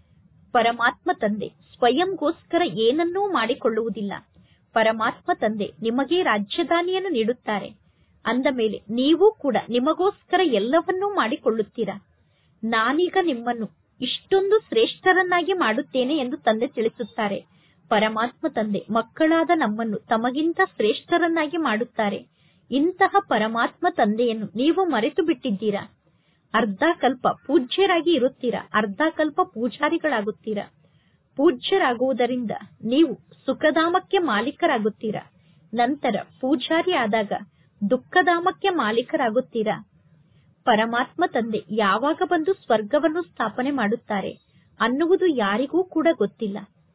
ಪರಮಾತ್ಮ ತಂದೆ ಸ್ವಯಂಗೋಸ್ಕರ ಏನನ್ನೂ ಮಾಡಿಕೊಳ್ಳುವುದಿಲ್ಲ ಪರಮಾತ್ಮ ತಂದೆ ನಿಮಗೆ ರಾಜ್ಯದಾನಿಯನ್ನು ನೀಡುತ್ತಾರೆ ಅಂದ ಮೇಲೆ ನೀವು ಕೂಡ ನಿಮಗೋಸ್ಕರ ಎಲ್ಲವನ್ನೂ ಮಾಡಿಕೊಳ್ಳುತ್ತೀರಾ ನಾನೀಗ ನಿಮ್ಮನ್ನು ಇಷ್ಟೊಂದು ಶ್ರೇಷ್ಠರನ್ನಾಗಿ ಮಾಡುತ್ತೇನೆ ಎಂದು ತಂದೆ ತಿಳಿಸುತ್ತಾರೆ ಪರಮಾತ್ಮ ತಂದೆ ಮಕ್ಕಳಾದ ನಮ್ಮನ್ನು ತಮಗಿಂತ ಶ್ರೇಷ್ಠರನ್ನಾಗಿ ಮಾಡುತ್ತಾರೆ ಇಂತಹ ಪರಮಾತ್ಮ ತಂದೆಯನ್ನು ನೀವು ಮರೆತು ಬಿಟ್ಟಿದ್ದೀರಾ ಅರ್ಧ ಕಲ್ಪ ಪೂಜ್ಯರಾಗಿ ಇರುತ್ತೀರಾ ಅರ್ಧ ಕಲ್ಪ ಪೂಜಾರಿಗಳಾಗುತ್ತೀರಾ ಪೂಜ್ಯರಾಗುವುದರಿಂದ ನೀವು ಸುಖಧಾಮಕ್ಕೆ ಮಾಲೀಕರಾಗುತ್ತೀರಾ ನಂತರ ಪೂಜಾರಿ ಆದಾಗ ದುಃಖಧಾಮಕ್ಕೆ ಮಾಲೀಕರಾಗುತ್ತೀರಾ ಪರಮಾತ್ಮ ತಂದೆ ಯಾವಾಗ ಬಂದು ಸ್ವರ್ಗವನ್ನು ಸ್ಥಾಪನೆ ಮಾಡುತ್ತಾರೆ ಅನ್ನುವುದು ಯಾರಿಗೂ ಕೂಡ ಗೊತ್ತಿಲ್ಲ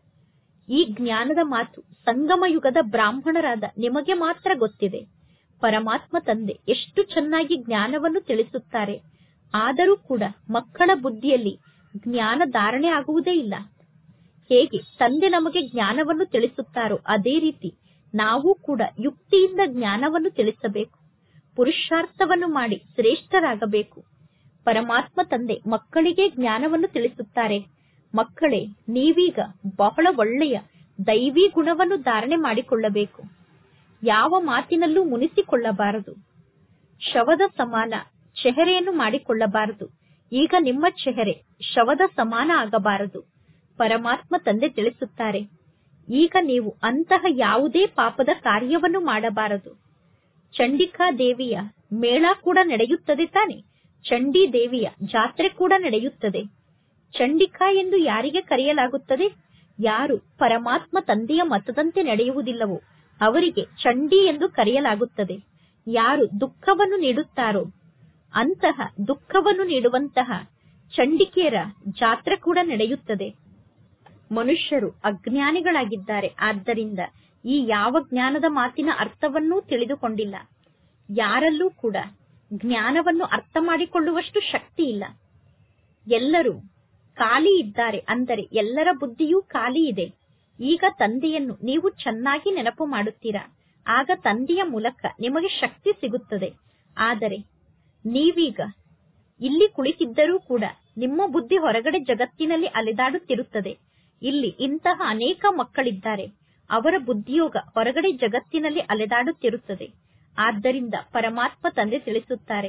ಈ ಜ್ಞಾನದ ಮಾತು ಸಂಗಮ ಯುಗದ ಬ್ರಾಹ್ಮಣರಾದ ನಿಮಗೆ ಮಾತ್ರ ಗೊತ್ತಿದೆ ಪರಮಾತ್ಮ ತಂದೆ ಎಷ್ಟು ಚೆನ್ನಾಗಿ ಜ್ಞಾನವನ್ನು ತಿಳಿಸುತ್ತಾರೆ ಆದರೂ ಕೂಡ ಮಕ್ಕಳ ಬುದ್ಧಿಯಲ್ಲಿ ಜ್ಞಾನ ಧಾರಣೆ ಆಗುವುದೇ ಇಲ್ಲ ಹೇಗೆ ತಂದೆ ನಮಗೆ ಜ್ಞಾನವನ್ನು ತಿಳಿಸುತ್ತಾರೋ ಅದೇ ರೀತಿ ನಾವು ಕೂಡ ಯುಕ್ತಿಯಿಂದ ಜ್ಞಾನವನ್ನು ತಿಳಿಸಬೇಕು ಪುರುಷಾರ್ಥವನ್ನು ಮಾಡಿ ಶ್ರೇಷ್ಠರಾಗಬೇಕು ಪರಮಾತ್ಮ ತಂದೆ ಮಕ್ಕಳಿಗೆ ಜ್ಞಾನವನ್ನು ತಿಳಿಸುತ್ತಾರೆ ಮಕ್ಕಳೇ ನೀವೀಗ ಬಹಳ ಒಳ್ಳೆಯ ದೈವಿ ಗುಣವನ್ನು ಧಾರಣೆ ಮಾಡಿಕೊಳ್ಳಬೇಕು ಯಾವ ಮಾತಿನಲ್ಲೂ ಮುನಿಸಿಕೊಳ್ಳಬಾರದು ಶವದ ಸಮಾನ ಚೆಹರೆಯನ್ನು ಮಾಡಿಕೊಳ್ಳಬಾರದು ಈಗ ನಿಮ್ಮ ಚೆಹರೆ ಶವದ ಸಮಾನ ಆಗಬಾರದು ಪರಮಾತ್ಮ ತಂದೆ ತಿಳಿಸುತ್ತಾರೆ ಈಗ ನೀವು ಅಂತಹ ಯಾವುದೇ ಪಾಪದ ಕಾರ್ಯವನ್ನು ಮಾಡಬಾರದು ಚಂಡಿಕಾ ದೇವಿಯ ಮೇಳ ಕೂಡ ನಡೆಯುತ್ತದೆ ತಾನೆ ಚಂಡಿ ದೇವಿಯ ಜಾತ್ರೆ ಕೂಡ ನಡೆಯುತ್ತದೆ ಚಂಡಿಕಾ ಎಂದು ಯಾರಿಗೆ ಕರೆಯಲಾಗುತ್ತದೆ ಯಾರು ಪರಮಾತ್ಮ ತಂದೆಯ ಮತದಂತೆ ನಡೆಯುವುದಿಲ್ಲವೋ ಅವರಿಗೆ ಚಂಡಿ ಎಂದು ಕರೆಯಲಾಗುತ್ತದೆ ಯಾರು ದುಃಖವನ್ನು ನೀಡುತ್ತಾರೋ ಅಂತಹ ದುಃಖವನ್ನು ನೀಡುವಂತಹ ಚಂಡಿಕೆಯರ ಜಾತ್ರೆ ಕೂಡ ನಡೆಯುತ್ತದೆ ಮನುಷ್ಯರು ಅಜ್ಞಾನಿಗಳಾಗಿದ್ದಾರೆ ಆದ್ದರಿಂದ ಈ ಯಾವ ಜ್ಞಾನದ ಮಾತಿನ ಅರ್ಥವನ್ನೂ ತಿಳಿದುಕೊಂಡಿಲ್ಲ ಯಾರಲ್ಲೂ ಕೂಡ ಜ್ಞಾನವನ್ನು ಅರ್ಥ ಮಾಡಿಕೊಳ್ಳುವಷ್ಟು ಶಕ್ತಿ ಇಲ್ಲ ಎಲ್ಲರೂ ಖಾಲಿ ಇದ್ದಾರೆ ಅಂದರೆ ಎಲ್ಲರ ಬುದ್ಧಿಯೂ ಖಾಲಿ ಇದೆ ಈಗ ತಂದೆಯನ್ನು ನೀವು ಚೆನ್ನಾಗಿ ನೆನಪು ಮಾಡುತ್ತೀರಾ ಆಗ ತಂದೆಯ ಮೂಲಕ ನಿಮಗೆ ಶಕ್ತಿ ಸಿಗುತ್ತದೆ ಆದರೆ ನೀವೀಗ ಇಲ್ಲಿ ಕುಳಿತಿದ್ದರೂ ಕೂಡ ನಿಮ್ಮ ಬುದ್ಧಿ ಹೊರಗಡೆ ಜಗತ್ತಿನಲ್ಲಿ ಅಲೆದಾಡುತ್ತಿರುತ್ತದೆ ಇಲ್ಲಿ ಇಂತಹ ಅನೇಕ ಮಕ್ಕಳಿದ್ದಾರೆ ಅವರ ಬುದ್ಧಿಯೋಗ ಹೊರಗಡೆ ಜಗತ್ತಿನಲ್ಲಿ ಅಲೆದಾಡುತ್ತಿರುತ್ತದೆ ಆದ್ದರಿಂದ ಪರಮಾತ್ಮ ತಂದೆ ತಿಳಿಸುತ್ತಾರೆ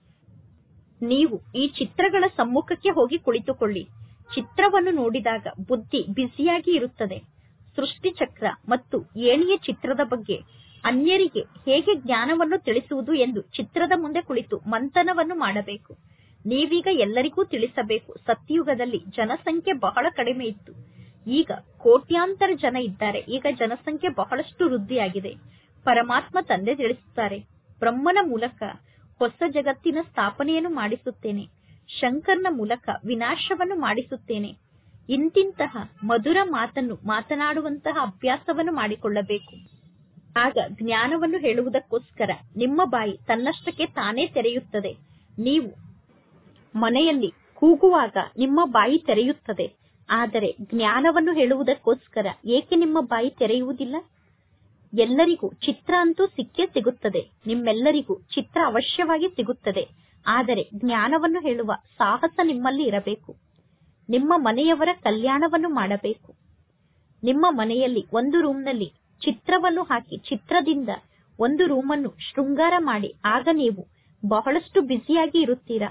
ನೀವು ಈ ಚಿತ್ರಗಳ ಸಮ್ಮುಖಕ್ಕೆ ಹೋಗಿ ಕುಳಿತುಕೊಳ್ಳಿ ಚಿತ್ರವನ್ನು ನೋಡಿದಾಗ ಬುದ್ಧಿ ಬ್ಯುಸಿಯಾಗಿ ಇರುತ್ತದೆ ಸೃಷ್ಟಿ ಚಕ್ರ ಮತ್ತು ಏಣಿಯ ಚಿತ್ರದ ಬಗ್ಗೆ ಅನ್ಯರಿಗೆ ಹೇಗೆ ಜ್ಞಾನವನ್ನು ತಿಳಿಸುವುದು ಎಂದು ಚಿತ್ರದ ಮುಂದೆ ಕುಳಿತು ಮಂಥನವನ್ನು ಮಾಡಬೇಕು ನೀವೀಗ ಎಲ್ಲರಿಗೂ ತಿಳಿಸಬೇಕು ಸತ್ಯಯುಗದಲ್ಲಿ ಜನಸಂಖ್ಯೆ ಬಹಳ ಕಡಿಮೆ ಇತ್ತು ಈಗ ಕೋಟ್ಯಾಂತರ ಜನ ಇದ್ದಾರೆ ಈಗ ಜನಸಂಖ್ಯೆ ಬಹಳಷ್ಟು ವೃದ್ಧಿಯಾಗಿದೆ ಪರಮಾತ್ಮ ತಂದೆ ತಿಳಿಸುತ್ತಾರೆ ಬ್ರಹ್ಮನ ಮೂಲಕ ಹೊಸ ಜಗತ್ತಿನ ಸ್ಥಾಪನೆಯನ್ನು ಮಾಡಿಸುತ್ತೇನೆ ಶಂಕರ್ನ ಮೂಲಕ ವಿನಾಶವನ್ನು ಮಾಡಿಸುತ್ತೇನೆ ಇಂತಿಂತಹ ಮಧುರ ಮಾತನ್ನು ಮಾತನಾಡುವಂತಹ ಅಭ್ಯಾಸವನ್ನು ಮಾಡಿಕೊಳ್ಳಬೇಕು ಆಗ ಜ್ಞಾನವನ್ನು ಹೇಳುವುದಕ್ಕೋಸ್ಕರ ನಿಮ್ಮ ಬಾಯಿ ತನ್ನಷ್ಟಕ್ಕೆ ತಾನೇ ತೆರೆಯುತ್ತದೆ ನೀವು ಮನೆಯಲ್ಲಿ ಕೂಗುವಾಗ ನಿಮ್ಮ ಬಾಯಿ ತೆರೆಯುತ್ತದೆ ಆದರೆ ಜ್ಞಾನವನ್ನು ಹೇಳುವುದಕ್ಕೋಸ್ಕರ ಏಕೆ ನಿಮ್ಮ ಬಾಯಿ ತೆರೆಯುವುದಿಲ್ಲ ಎಲ್ಲರಿಗೂ ಚಿತ್ರ ಅಂತೂ ಸಿಕ್ಕೇ ಸಿಗುತ್ತದೆ ನಿಮ್ಮೆಲ್ಲರಿಗೂ ಚಿತ್ರ ಅವಶ್ಯವಾಗಿ ಸಿಗುತ್ತದೆ ಆದರೆ ಜ್ಞಾನವನ್ನು ಹೇಳುವ ಸಾಹಸ ನಿಮ್ಮಲ್ಲಿ ಇರಬೇಕು ನಿಮ್ಮ ಮನೆಯವರ ಕಲ್ಯಾಣವನ್ನು ಮಾಡಬೇಕು ನಿಮ್ಮ ಮನೆಯಲ್ಲಿ ಒಂದು ರೂಮ್ನಲ್ಲಿ ಚಿತ್ರವನ್ನು ಹಾಕಿ ಚಿತ್ರದಿಂದ ಒಂದು ರೂಮನ್ನು ಶೃಂಗಾರ ಮಾಡಿ ಆಗ ನೀವು ಬಹಳಷ್ಟು ಬ್ಯುಸಿಯಾಗಿ ಇರುತ್ತೀರಾ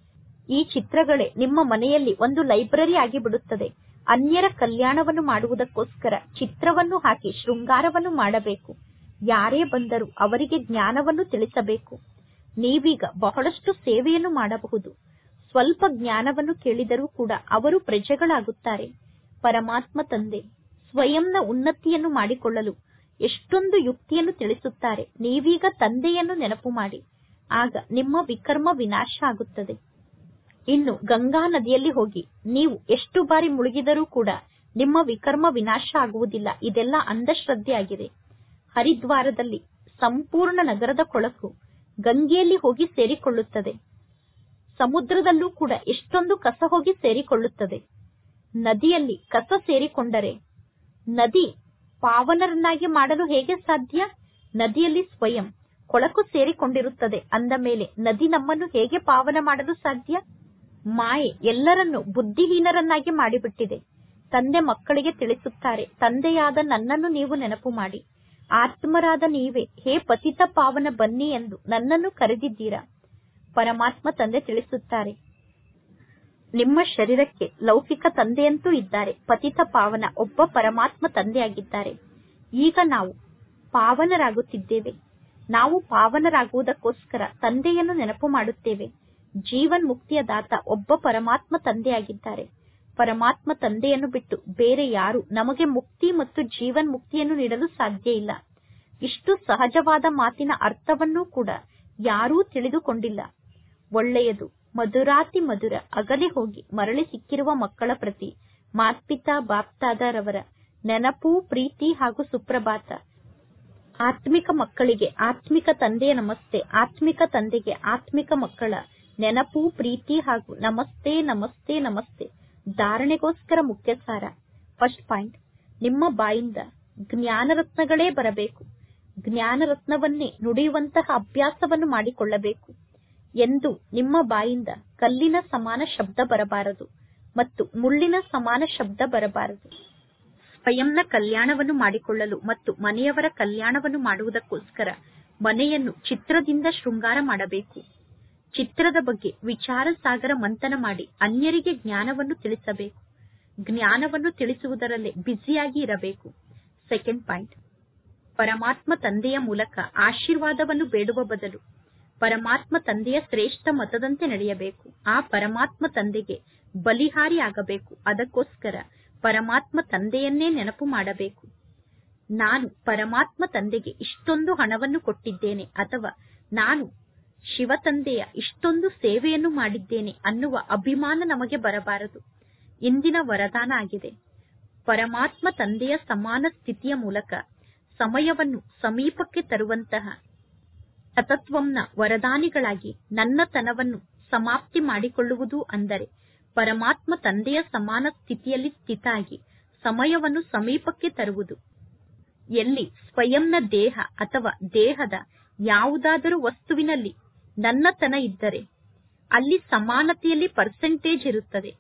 ಈ ಚಿತ್ರಗಳೇ ನಿಮ್ಮ ಮನೆಯಲ್ಲಿ ಒಂದು ಲೈಬ್ರರಿ ಆಗಿ ಬಿಡುತ್ತದೆ ಅನ್ಯರ ಕಲ್ಯಾಣವನ್ನು ಮಾಡುವುದಕ್ಕೋಸ್ಕರ ಚಿತ್ರವನ್ನು ಹಾಕಿ ಶೃಂಗಾರವನ್ನು ಮಾಡಬೇಕು ಯಾರೇ ಬಂದರೂ ಅವರಿಗೆ ಜ್ಞಾನವನ್ನು ತಿಳಿಸಬೇಕು ನೀವೀಗ ಬಹಳಷ್ಟು ಸೇವೆಯನ್ನು ಮಾಡಬಹುದು ಸ್ವಲ್ಪ ಜ್ಞಾನವನ್ನು ಕೇಳಿದರೂ ಕೂಡ ಅವರು ಪ್ರಜೆಗಳಾಗುತ್ತಾರೆ ಪರಮಾತ್ಮ ತಂದೆ ಸ್ವಯಂನ ಉನ್ನತಿಯನ್ನು ಮಾಡಿಕೊಳ್ಳಲು ಎಷ್ಟೊಂದು ಯುಕ್ತಿಯನ್ನು ತಿಳಿಸುತ್ತಾರೆ ನೀವೀಗ ತಂದೆಯನ್ನು ನೆನಪು ಮಾಡಿ ಆಗ ನಿಮ್ಮ ವಿಕರ್ಮ ವಿನಾಶ ಆಗುತ್ತದೆ ಇನ್ನು ಗಂಗಾ ನದಿಯಲ್ಲಿ ಹೋಗಿ ನೀವು ಎಷ್ಟು ಬಾರಿ ಮುಳುಗಿದರೂ ಕೂಡ ನಿಮ್ಮ ವಿಕರ್ಮ ವಿನಾಶ ಆಗುವುದಿಲ್ಲ ಇದೆಲ್ಲ ಅಂಧಶ್ರದ್ಧೆಯಾಗಿದೆ ಹರಿದ್ವಾರದಲ್ಲಿ ಸಂಪೂರ್ಣ ನಗರದ ಕೊಳಕು ಗಂಗೆಯಲ್ಲಿ ಹೋಗಿ ಸೇರಿಕೊಳ್ಳುತ್ತದೆ ಸಮುದ್ರದಲ್ಲೂ ಕೂಡ ಎಷ್ಟೊಂದು ಕಸ ಹೋಗಿ ಸೇರಿಕೊಳ್ಳುತ್ತದೆ ನದಿಯಲ್ಲಿ ಕಸ ಸೇರಿಕೊಂಡರೆ ನದಿ ಪಾವನರನ್ನಾಗಿ ಮಾಡಲು ಹೇಗೆ ಸಾಧ್ಯ ನದಿಯಲ್ಲಿ ಸ್ವಯಂ ಕೊಳಕು ಸೇರಿಕೊಂಡಿರುತ್ತದೆ ಅಂದ ಮೇಲೆ ನದಿ ನಮ್ಮನ್ನು ಹೇಗೆ ಪಾವನ ಮಾಡಲು ಸಾಧ್ಯ ಮಾಯೆ ಎಲ್ಲರನ್ನು ಬುದ್ಧಿಹೀನರನ್ನಾಗಿ ಮಾಡಿಬಿಟ್ಟಿದೆ ತಂದೆ ಮಕ್ಕಳಿಗೆ ತಿಳಿಸುತ್ತಾರೆ ತಂದೆಯಾದ ನನ್ನನ್ನು ನೀವು ನೆನಪು ಮಾಡಿ ಆತ್ಮರಾದ ನೀವೇ ಹೇ ಪತಿತ ಪಾವನ ಬನ್ನಿ ಎಂದು ನನ್ನನ್ನು ಕರೆದಿದ್ದೀರಾ ಪರಮಾತ್ಮ ತಂದೆ ತಿಳಿಸುತ್ತಾರೆ ನಿಮ್ಮ ಶರೀರಕ್ಕೆ ಲೌಕಿಕ ತಂದೆಯಂತೂ ಇದ್ದಾರೆ ಪತಿತ ಪಾವನ ಒಬ್ಬ ಪರಮಾತ್ಮ ತಂದೆಯಾಗಿದ್ದಾರೆ ಈಗ ನಾವು ಪಾವನರಾಗುತ್ತಿದ್ದೇವೆ ನಾವು ಪಾವನರಾಗುವುದಕ್ಕೋಸ್ಕರ ತಂದೆಯನ್ನು ನೆನಪು ಮಾಡುತ್ತೇವೆ ಜೀವನ್ ಮುಕ್ತಿಯ ದಾತ ಒಬ್ಬ ಪರಮಾತ್ಮ ತಂದೆಯಾಗಿದ್ದಾರೆ ಪರಮಾತ್ಮ ತಂದೆಯನ್ನು ಬಿಟ್ಟು ಬೇರೆ ಯಾರು ನಮಗೆ ಮುಕ್ತಿ ಮತ್ತು ಜೀವನ್ ಮುಕ್ತಿಯನ್ನು ನೀಡಲು ಸಾಧ್ಯ ಇಲ್ಲ ಇಷ್ಟು ಸಹಜವಾದ ಮಾತಿನ ಅರ್ಥವನ್ನೂ ಕೂಡ ಯಾರೂ ತಿಳಿದುಕೊಂಡಿಲ್ಲ ಒಳ್ಳೆಯದು ಮಧುರಾತಿ ಮಧುರ ಅಗಲಿ ಹೋಗಿ ಮರಳಿ ಸಿಕ್ಕಿರುವ ಮಕ್ಕಳ ಪ್ರತಿ ಮಾತ್ಪಿತಾ ಬಾಪ್ತಾದರವರ ನೆನಪು ಪ್ರೀತಿ ಹಾಗೂ ಸುಪ್ರಭಾತ ಆತ್ಮಿಕ ಮಕ್ಕಳಿಗೆ ಆತ್ಮಿಕ ತಂದೆಯ ನಮಸ್ತೆ ಆತ್ಮಿಕ ತಂದೆಗೆ ಆತ್ಮಿಕ ಮಕ್ಕಳ ನೆನಪು ಪ್ರೀತಿ ಹಾಗೂ ನಮಸ್ತೆ ನಮಸ್ತೆ ನಮಸ್ತೆ ಧಾರಣೆಗೋಸ್ಕರ ಮುಖ್ಯ ಸಾರ ಫಸ್ಟ್ ಪಾಯಿಂಟ್ ನಿಮ್ಮ ಬಾಯಿಂದ ಜ್ಞಾನರತ್ನಗಳೇ ಬರಬೇಕು ಜ್ಞಾನರತ್ನವನ್ನೇ ನುಡಿಯುವಂತಹ ಅಭ್ಯಾಸವನ್ನು ಮಾಡಿಕೊಳ್ಳಬೇಕು ಎಂದು ನಿಮ್ಮ ಬಾಯಿಂದ ಕಲ್ಲಿನ ಸಮಾನ ಶಬ್ದ ಬರಬಾರದು ಮತ್ತು ಮುಳ್ಳಿನ ಸಮಾನ ಶಬ್ದ ಬರಬಾರದು ಸ್ವಯಂನ ಕಲ್ಯಾಣವನ್ನು ಮಾಡಿಕೊಳ್ಳಲು ಮತ್ತು ಮನೆಯವರ ಕಲ್ಯಾಣವನ್ನು ಮಾಡುವುದಕ್ಕೋಸ್ಕರ ಮನೆಯನ್ನು ಚಿತ್ರದಿಂದ ಶೃಂಗಾರ ಮಾಡಬೇಕು ಚಿತ್ರದ ಬಗ್ಗೆ ವಿಚಾರ ಸಾಗರ ಮಂಥನ ಮಾಡಿ ಅನ್ಯರಿಗೆ ಜ್ಞಾನವನ್ನು ತಿಳಿಸಬೇಕು ಜ್ಞಾನವನ್ನು ತಿಳಿಸುವುದರಲ್ಲೇ ಬ್ಯುಸಿಯಾಗಿ ಇರಬೇಕು ಸೆಕೆಂಡ್ ಪಾಯಿಂಟ್ ಪರಮಾತ್ಮ ತಂದೆಯ ಮೂಲಕ ಆಶೀರ್ವಾದವನ್ನು ಬೇಡುವ ಬದಲು ಪರಮಾತ್ಮ ತಂದೆಯ ಶ್ರೇಷ್ಠ ಮತದಂತೆ ನಡೆಯಬೇಕು ಆ ಪರಮಾತ್ಮ ತಂದೆಗೆ ಬಲಿಹಾರಿ ಆಗಬೇಕು ಅದಕ್ಕೋಸ್ಕರ ಪರಮಾತ್ಮ ತಂದೆಯನ್ನೇ ನೆನಪು ಮಾಡಬೇಕು ನಾನು ಪರಮಾತ್ಮ ತಂದೆಗೆ ಇಷ್ಟೊಂದು ಹಣವನ್ನು ಕೊಟ್ಟಿದ್ದೇನೆ ಅಥವಾ ನಾನು ಶಿವ ತಂದೆಯ ಇಷ್ಟೊಂದು ಸೇವೆಯನ್ನು ಮಾಡಿದ್ದೇನೆ ಅನ್ನುವ ಅಭಿಮಾನ ನಮಗೆ ಬರಬಾರದು ಇಂದಿನ ವರದಾನ ಆಗಿದೆ ಪರಮಾತ್ಮ ತಂದೆಯ ಸಮಾನ ಸ್ಥಿತಿಯ ಮೂಲಕ ಸಮಯವನ್ನು ಸಮೀಪಕ್ಕೆ ತರುವಂತಹ ಸತತ್ವಂನ ವರದಾನಿಗಳಾಗಿ ನನ್ನತನವನ್ನು ಸಮಾಪ್ತಿ ಮಾಡಿಕೊಳ್ಳುವುದು ಅಂದರೆ ಪರಮಾತ್ಮ ತಂದೆಯ ಸಮಾನ ಸ್ಥಿತಿಯಲ್ಲಿ ಸ್ಥಿತಾಗಿ ಸಮಯವನ್ನು ಸಮೀಪಕ್ಕೆ ತರುವುದು ಎಲ್ಲಿ ಸ್ವಯಂನ ದೇಹ ಅಥವಾ ದೇಹದ ಯಾವುದಾದರೂ ವಸ್ತುವಿನಲ್ಲಿ ನನ್ನತನ ಇದ್ದರೆ ಅಲ್ಲಿ ಸಮಾನತೆಯಲ್ಲಿ ಪರ್ಸೆಂಟೇಜ್ ಇರುತ್ತದೆ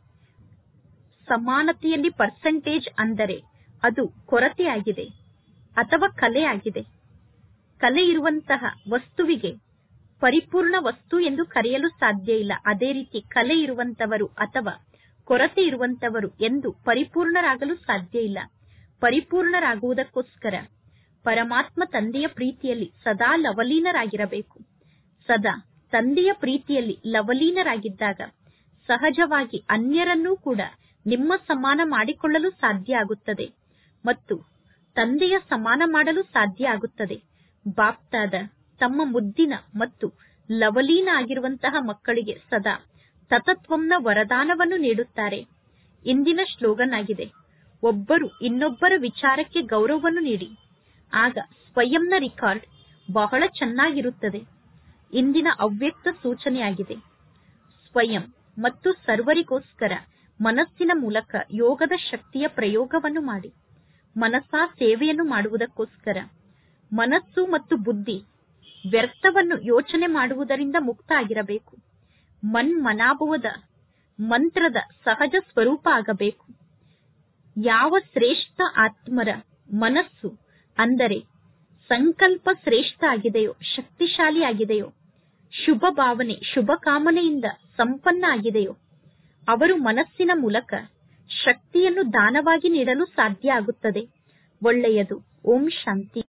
ಸಮಾನತೆಯಲ್ಲಿ ಪರ್ಸೆಂಟೇಜ್ ಅಂದರೆ ಅದು ಕೊರತೆಯಾಗಿದೆ ಅಥವಾ ಕಲೆಯಾಗಿದೆ ಕಲೆ ಇರುವಂತಹ ವಸ್ತುವಿಗೆ ಪರಿಪೂರ್ಣ ವಸ್ತು ಎಂದು ಕರೆಯಲು ಸಾಧ್ಯ ಇಲ್ಲ ಅದೇ ರೀತಿ ಕಲೆ ಇರುವಂತವರು ಅಥವಾ ಕೊರತೆ ಇರುವಂತವರು ಎಂದು ಪರಿಪೂರ್ಣರಾಗಲು ಸಾಧ್ಯ ಇಲ್ಲ ಪರಿಪೂರ್ಣರಾಗುವುದಕ್ಕೋಸ್ಕರ ಪರಮಾತ್ಮ ತಂದೆಯ ಪ್ರೀತಿಯಲ್ಲಿ ಸದಾ ಲವಲೀನರಾಗಿರಬೇಕು ಸದಾ ತಂದೆಯ ಪ್ರೀತಿಯಲ್ಲಿ ಲವಲೀನರಾಗಿದ್ದಾಗ ಸಹಜವಾಗಿ ಅನ್ಯರನ್ನೂ ಕೂಡ ನಿಮ್ಮ ಸಮಾನ ಮಾಡಿಕೊಳ್ಳಲು ಸಾಧ್ಯ ಆಗುತ್ತದೆ ಮತ್ತು ತಂದೆಯ ಸಮಾನ ಮಾಡಲು ಸಾಧ್ಯ ಆಗುತ್ತದೆ ಬಾಪ್ತಾದ ತಮ್ಮ ಮುದ್ದಿನ ಮತ್ತು ಲವಲೀನ ಆಗಿರುವಂತಹ ಮಕ್ಕಳಿಗೆ ಸದಾ ತತತ್ವಂನ ವರದಾನವನ್ನು ನೀಡುತ್ತಾರೆ ಇಂದಿನ ಶ್ಲೋಗನ್ ಆಗಿದೆ ಒಬ್ಬರು ಇನ್ನೊಬ್ಬರ ವಿಚಾರಕ್ಕೆ ಗೌರವವನ್ನು ನೀಡಿ ಆಗ ಸ್ವಯಂನ ರಿಕಾರ್ಡ್ ಬಹಳ ಚೆನ್ನಾಗಿರುತ್ತದೆ ಇಂದಿನ ಅವ್ಯಕ್ತ ಸೂಚನೆಯಾಗಿದೆ ಸ್ವಯಂ ಮತ್ತು ಸರ್ವರಿಗೋಸ್ಕರ ಮನಸ್ಸಿನ ಮೂಲಕ ಯೋಗದ ಶಕ್ತಿಯ ಪ್ರಯೋಗವನ್ನು ಮಾಡಿ ಮನಸ್ಸಾ ಸೇವೆಯನ್ನು ಮಾಡುವುದಕ್ಕೋಸ್ಕರ ಮನಸ್ಸು ಮತ್ತು ಬುದ್ಧಿ ವ್ಯರ್ಥವನ್ನು ಯೋಚನೆ ಮಾಡುವುದರಿಂದ ಮುಕ್ತ ಆಗಿರಬೇಕು ಮನ್ ಮನಾಭವದ ಮಂತ್ರದ ಸಹಜ ಸ್ವರೂಪ ಆಗಬೇಕು ಯಾವ ಶ್ರೇಷ್ಠ ಆತ್ಮರ ಮನಸ್ಸು ಅಂದರೆ ಸಂಕಲ್ಪ ಶ್ರೇಷ್ಠ ಆಗಿದೆಯೋ ಶಕ್ತಿಶಾಲಿ ಆಗಿದೆಯೋ ಶುಭ ಭಾವನೆ ಶುಭ ಕಾಮನೆಯಿಂದ ಸಂಪನ್ನ ಆಗಿದೆಯೋ ಅವರು ಮನಸ್ಸಿನ ಮೂಲಕ ಶಕ್ತಿಯನ್ನು ದಾನವಾಗಿ ನೀಡಲು ಸಾಧ್ಯ ಆಗುತ್ತದೆ ಒಳ್ಳೆಯದು ಓಂ ಶಾಂತಿ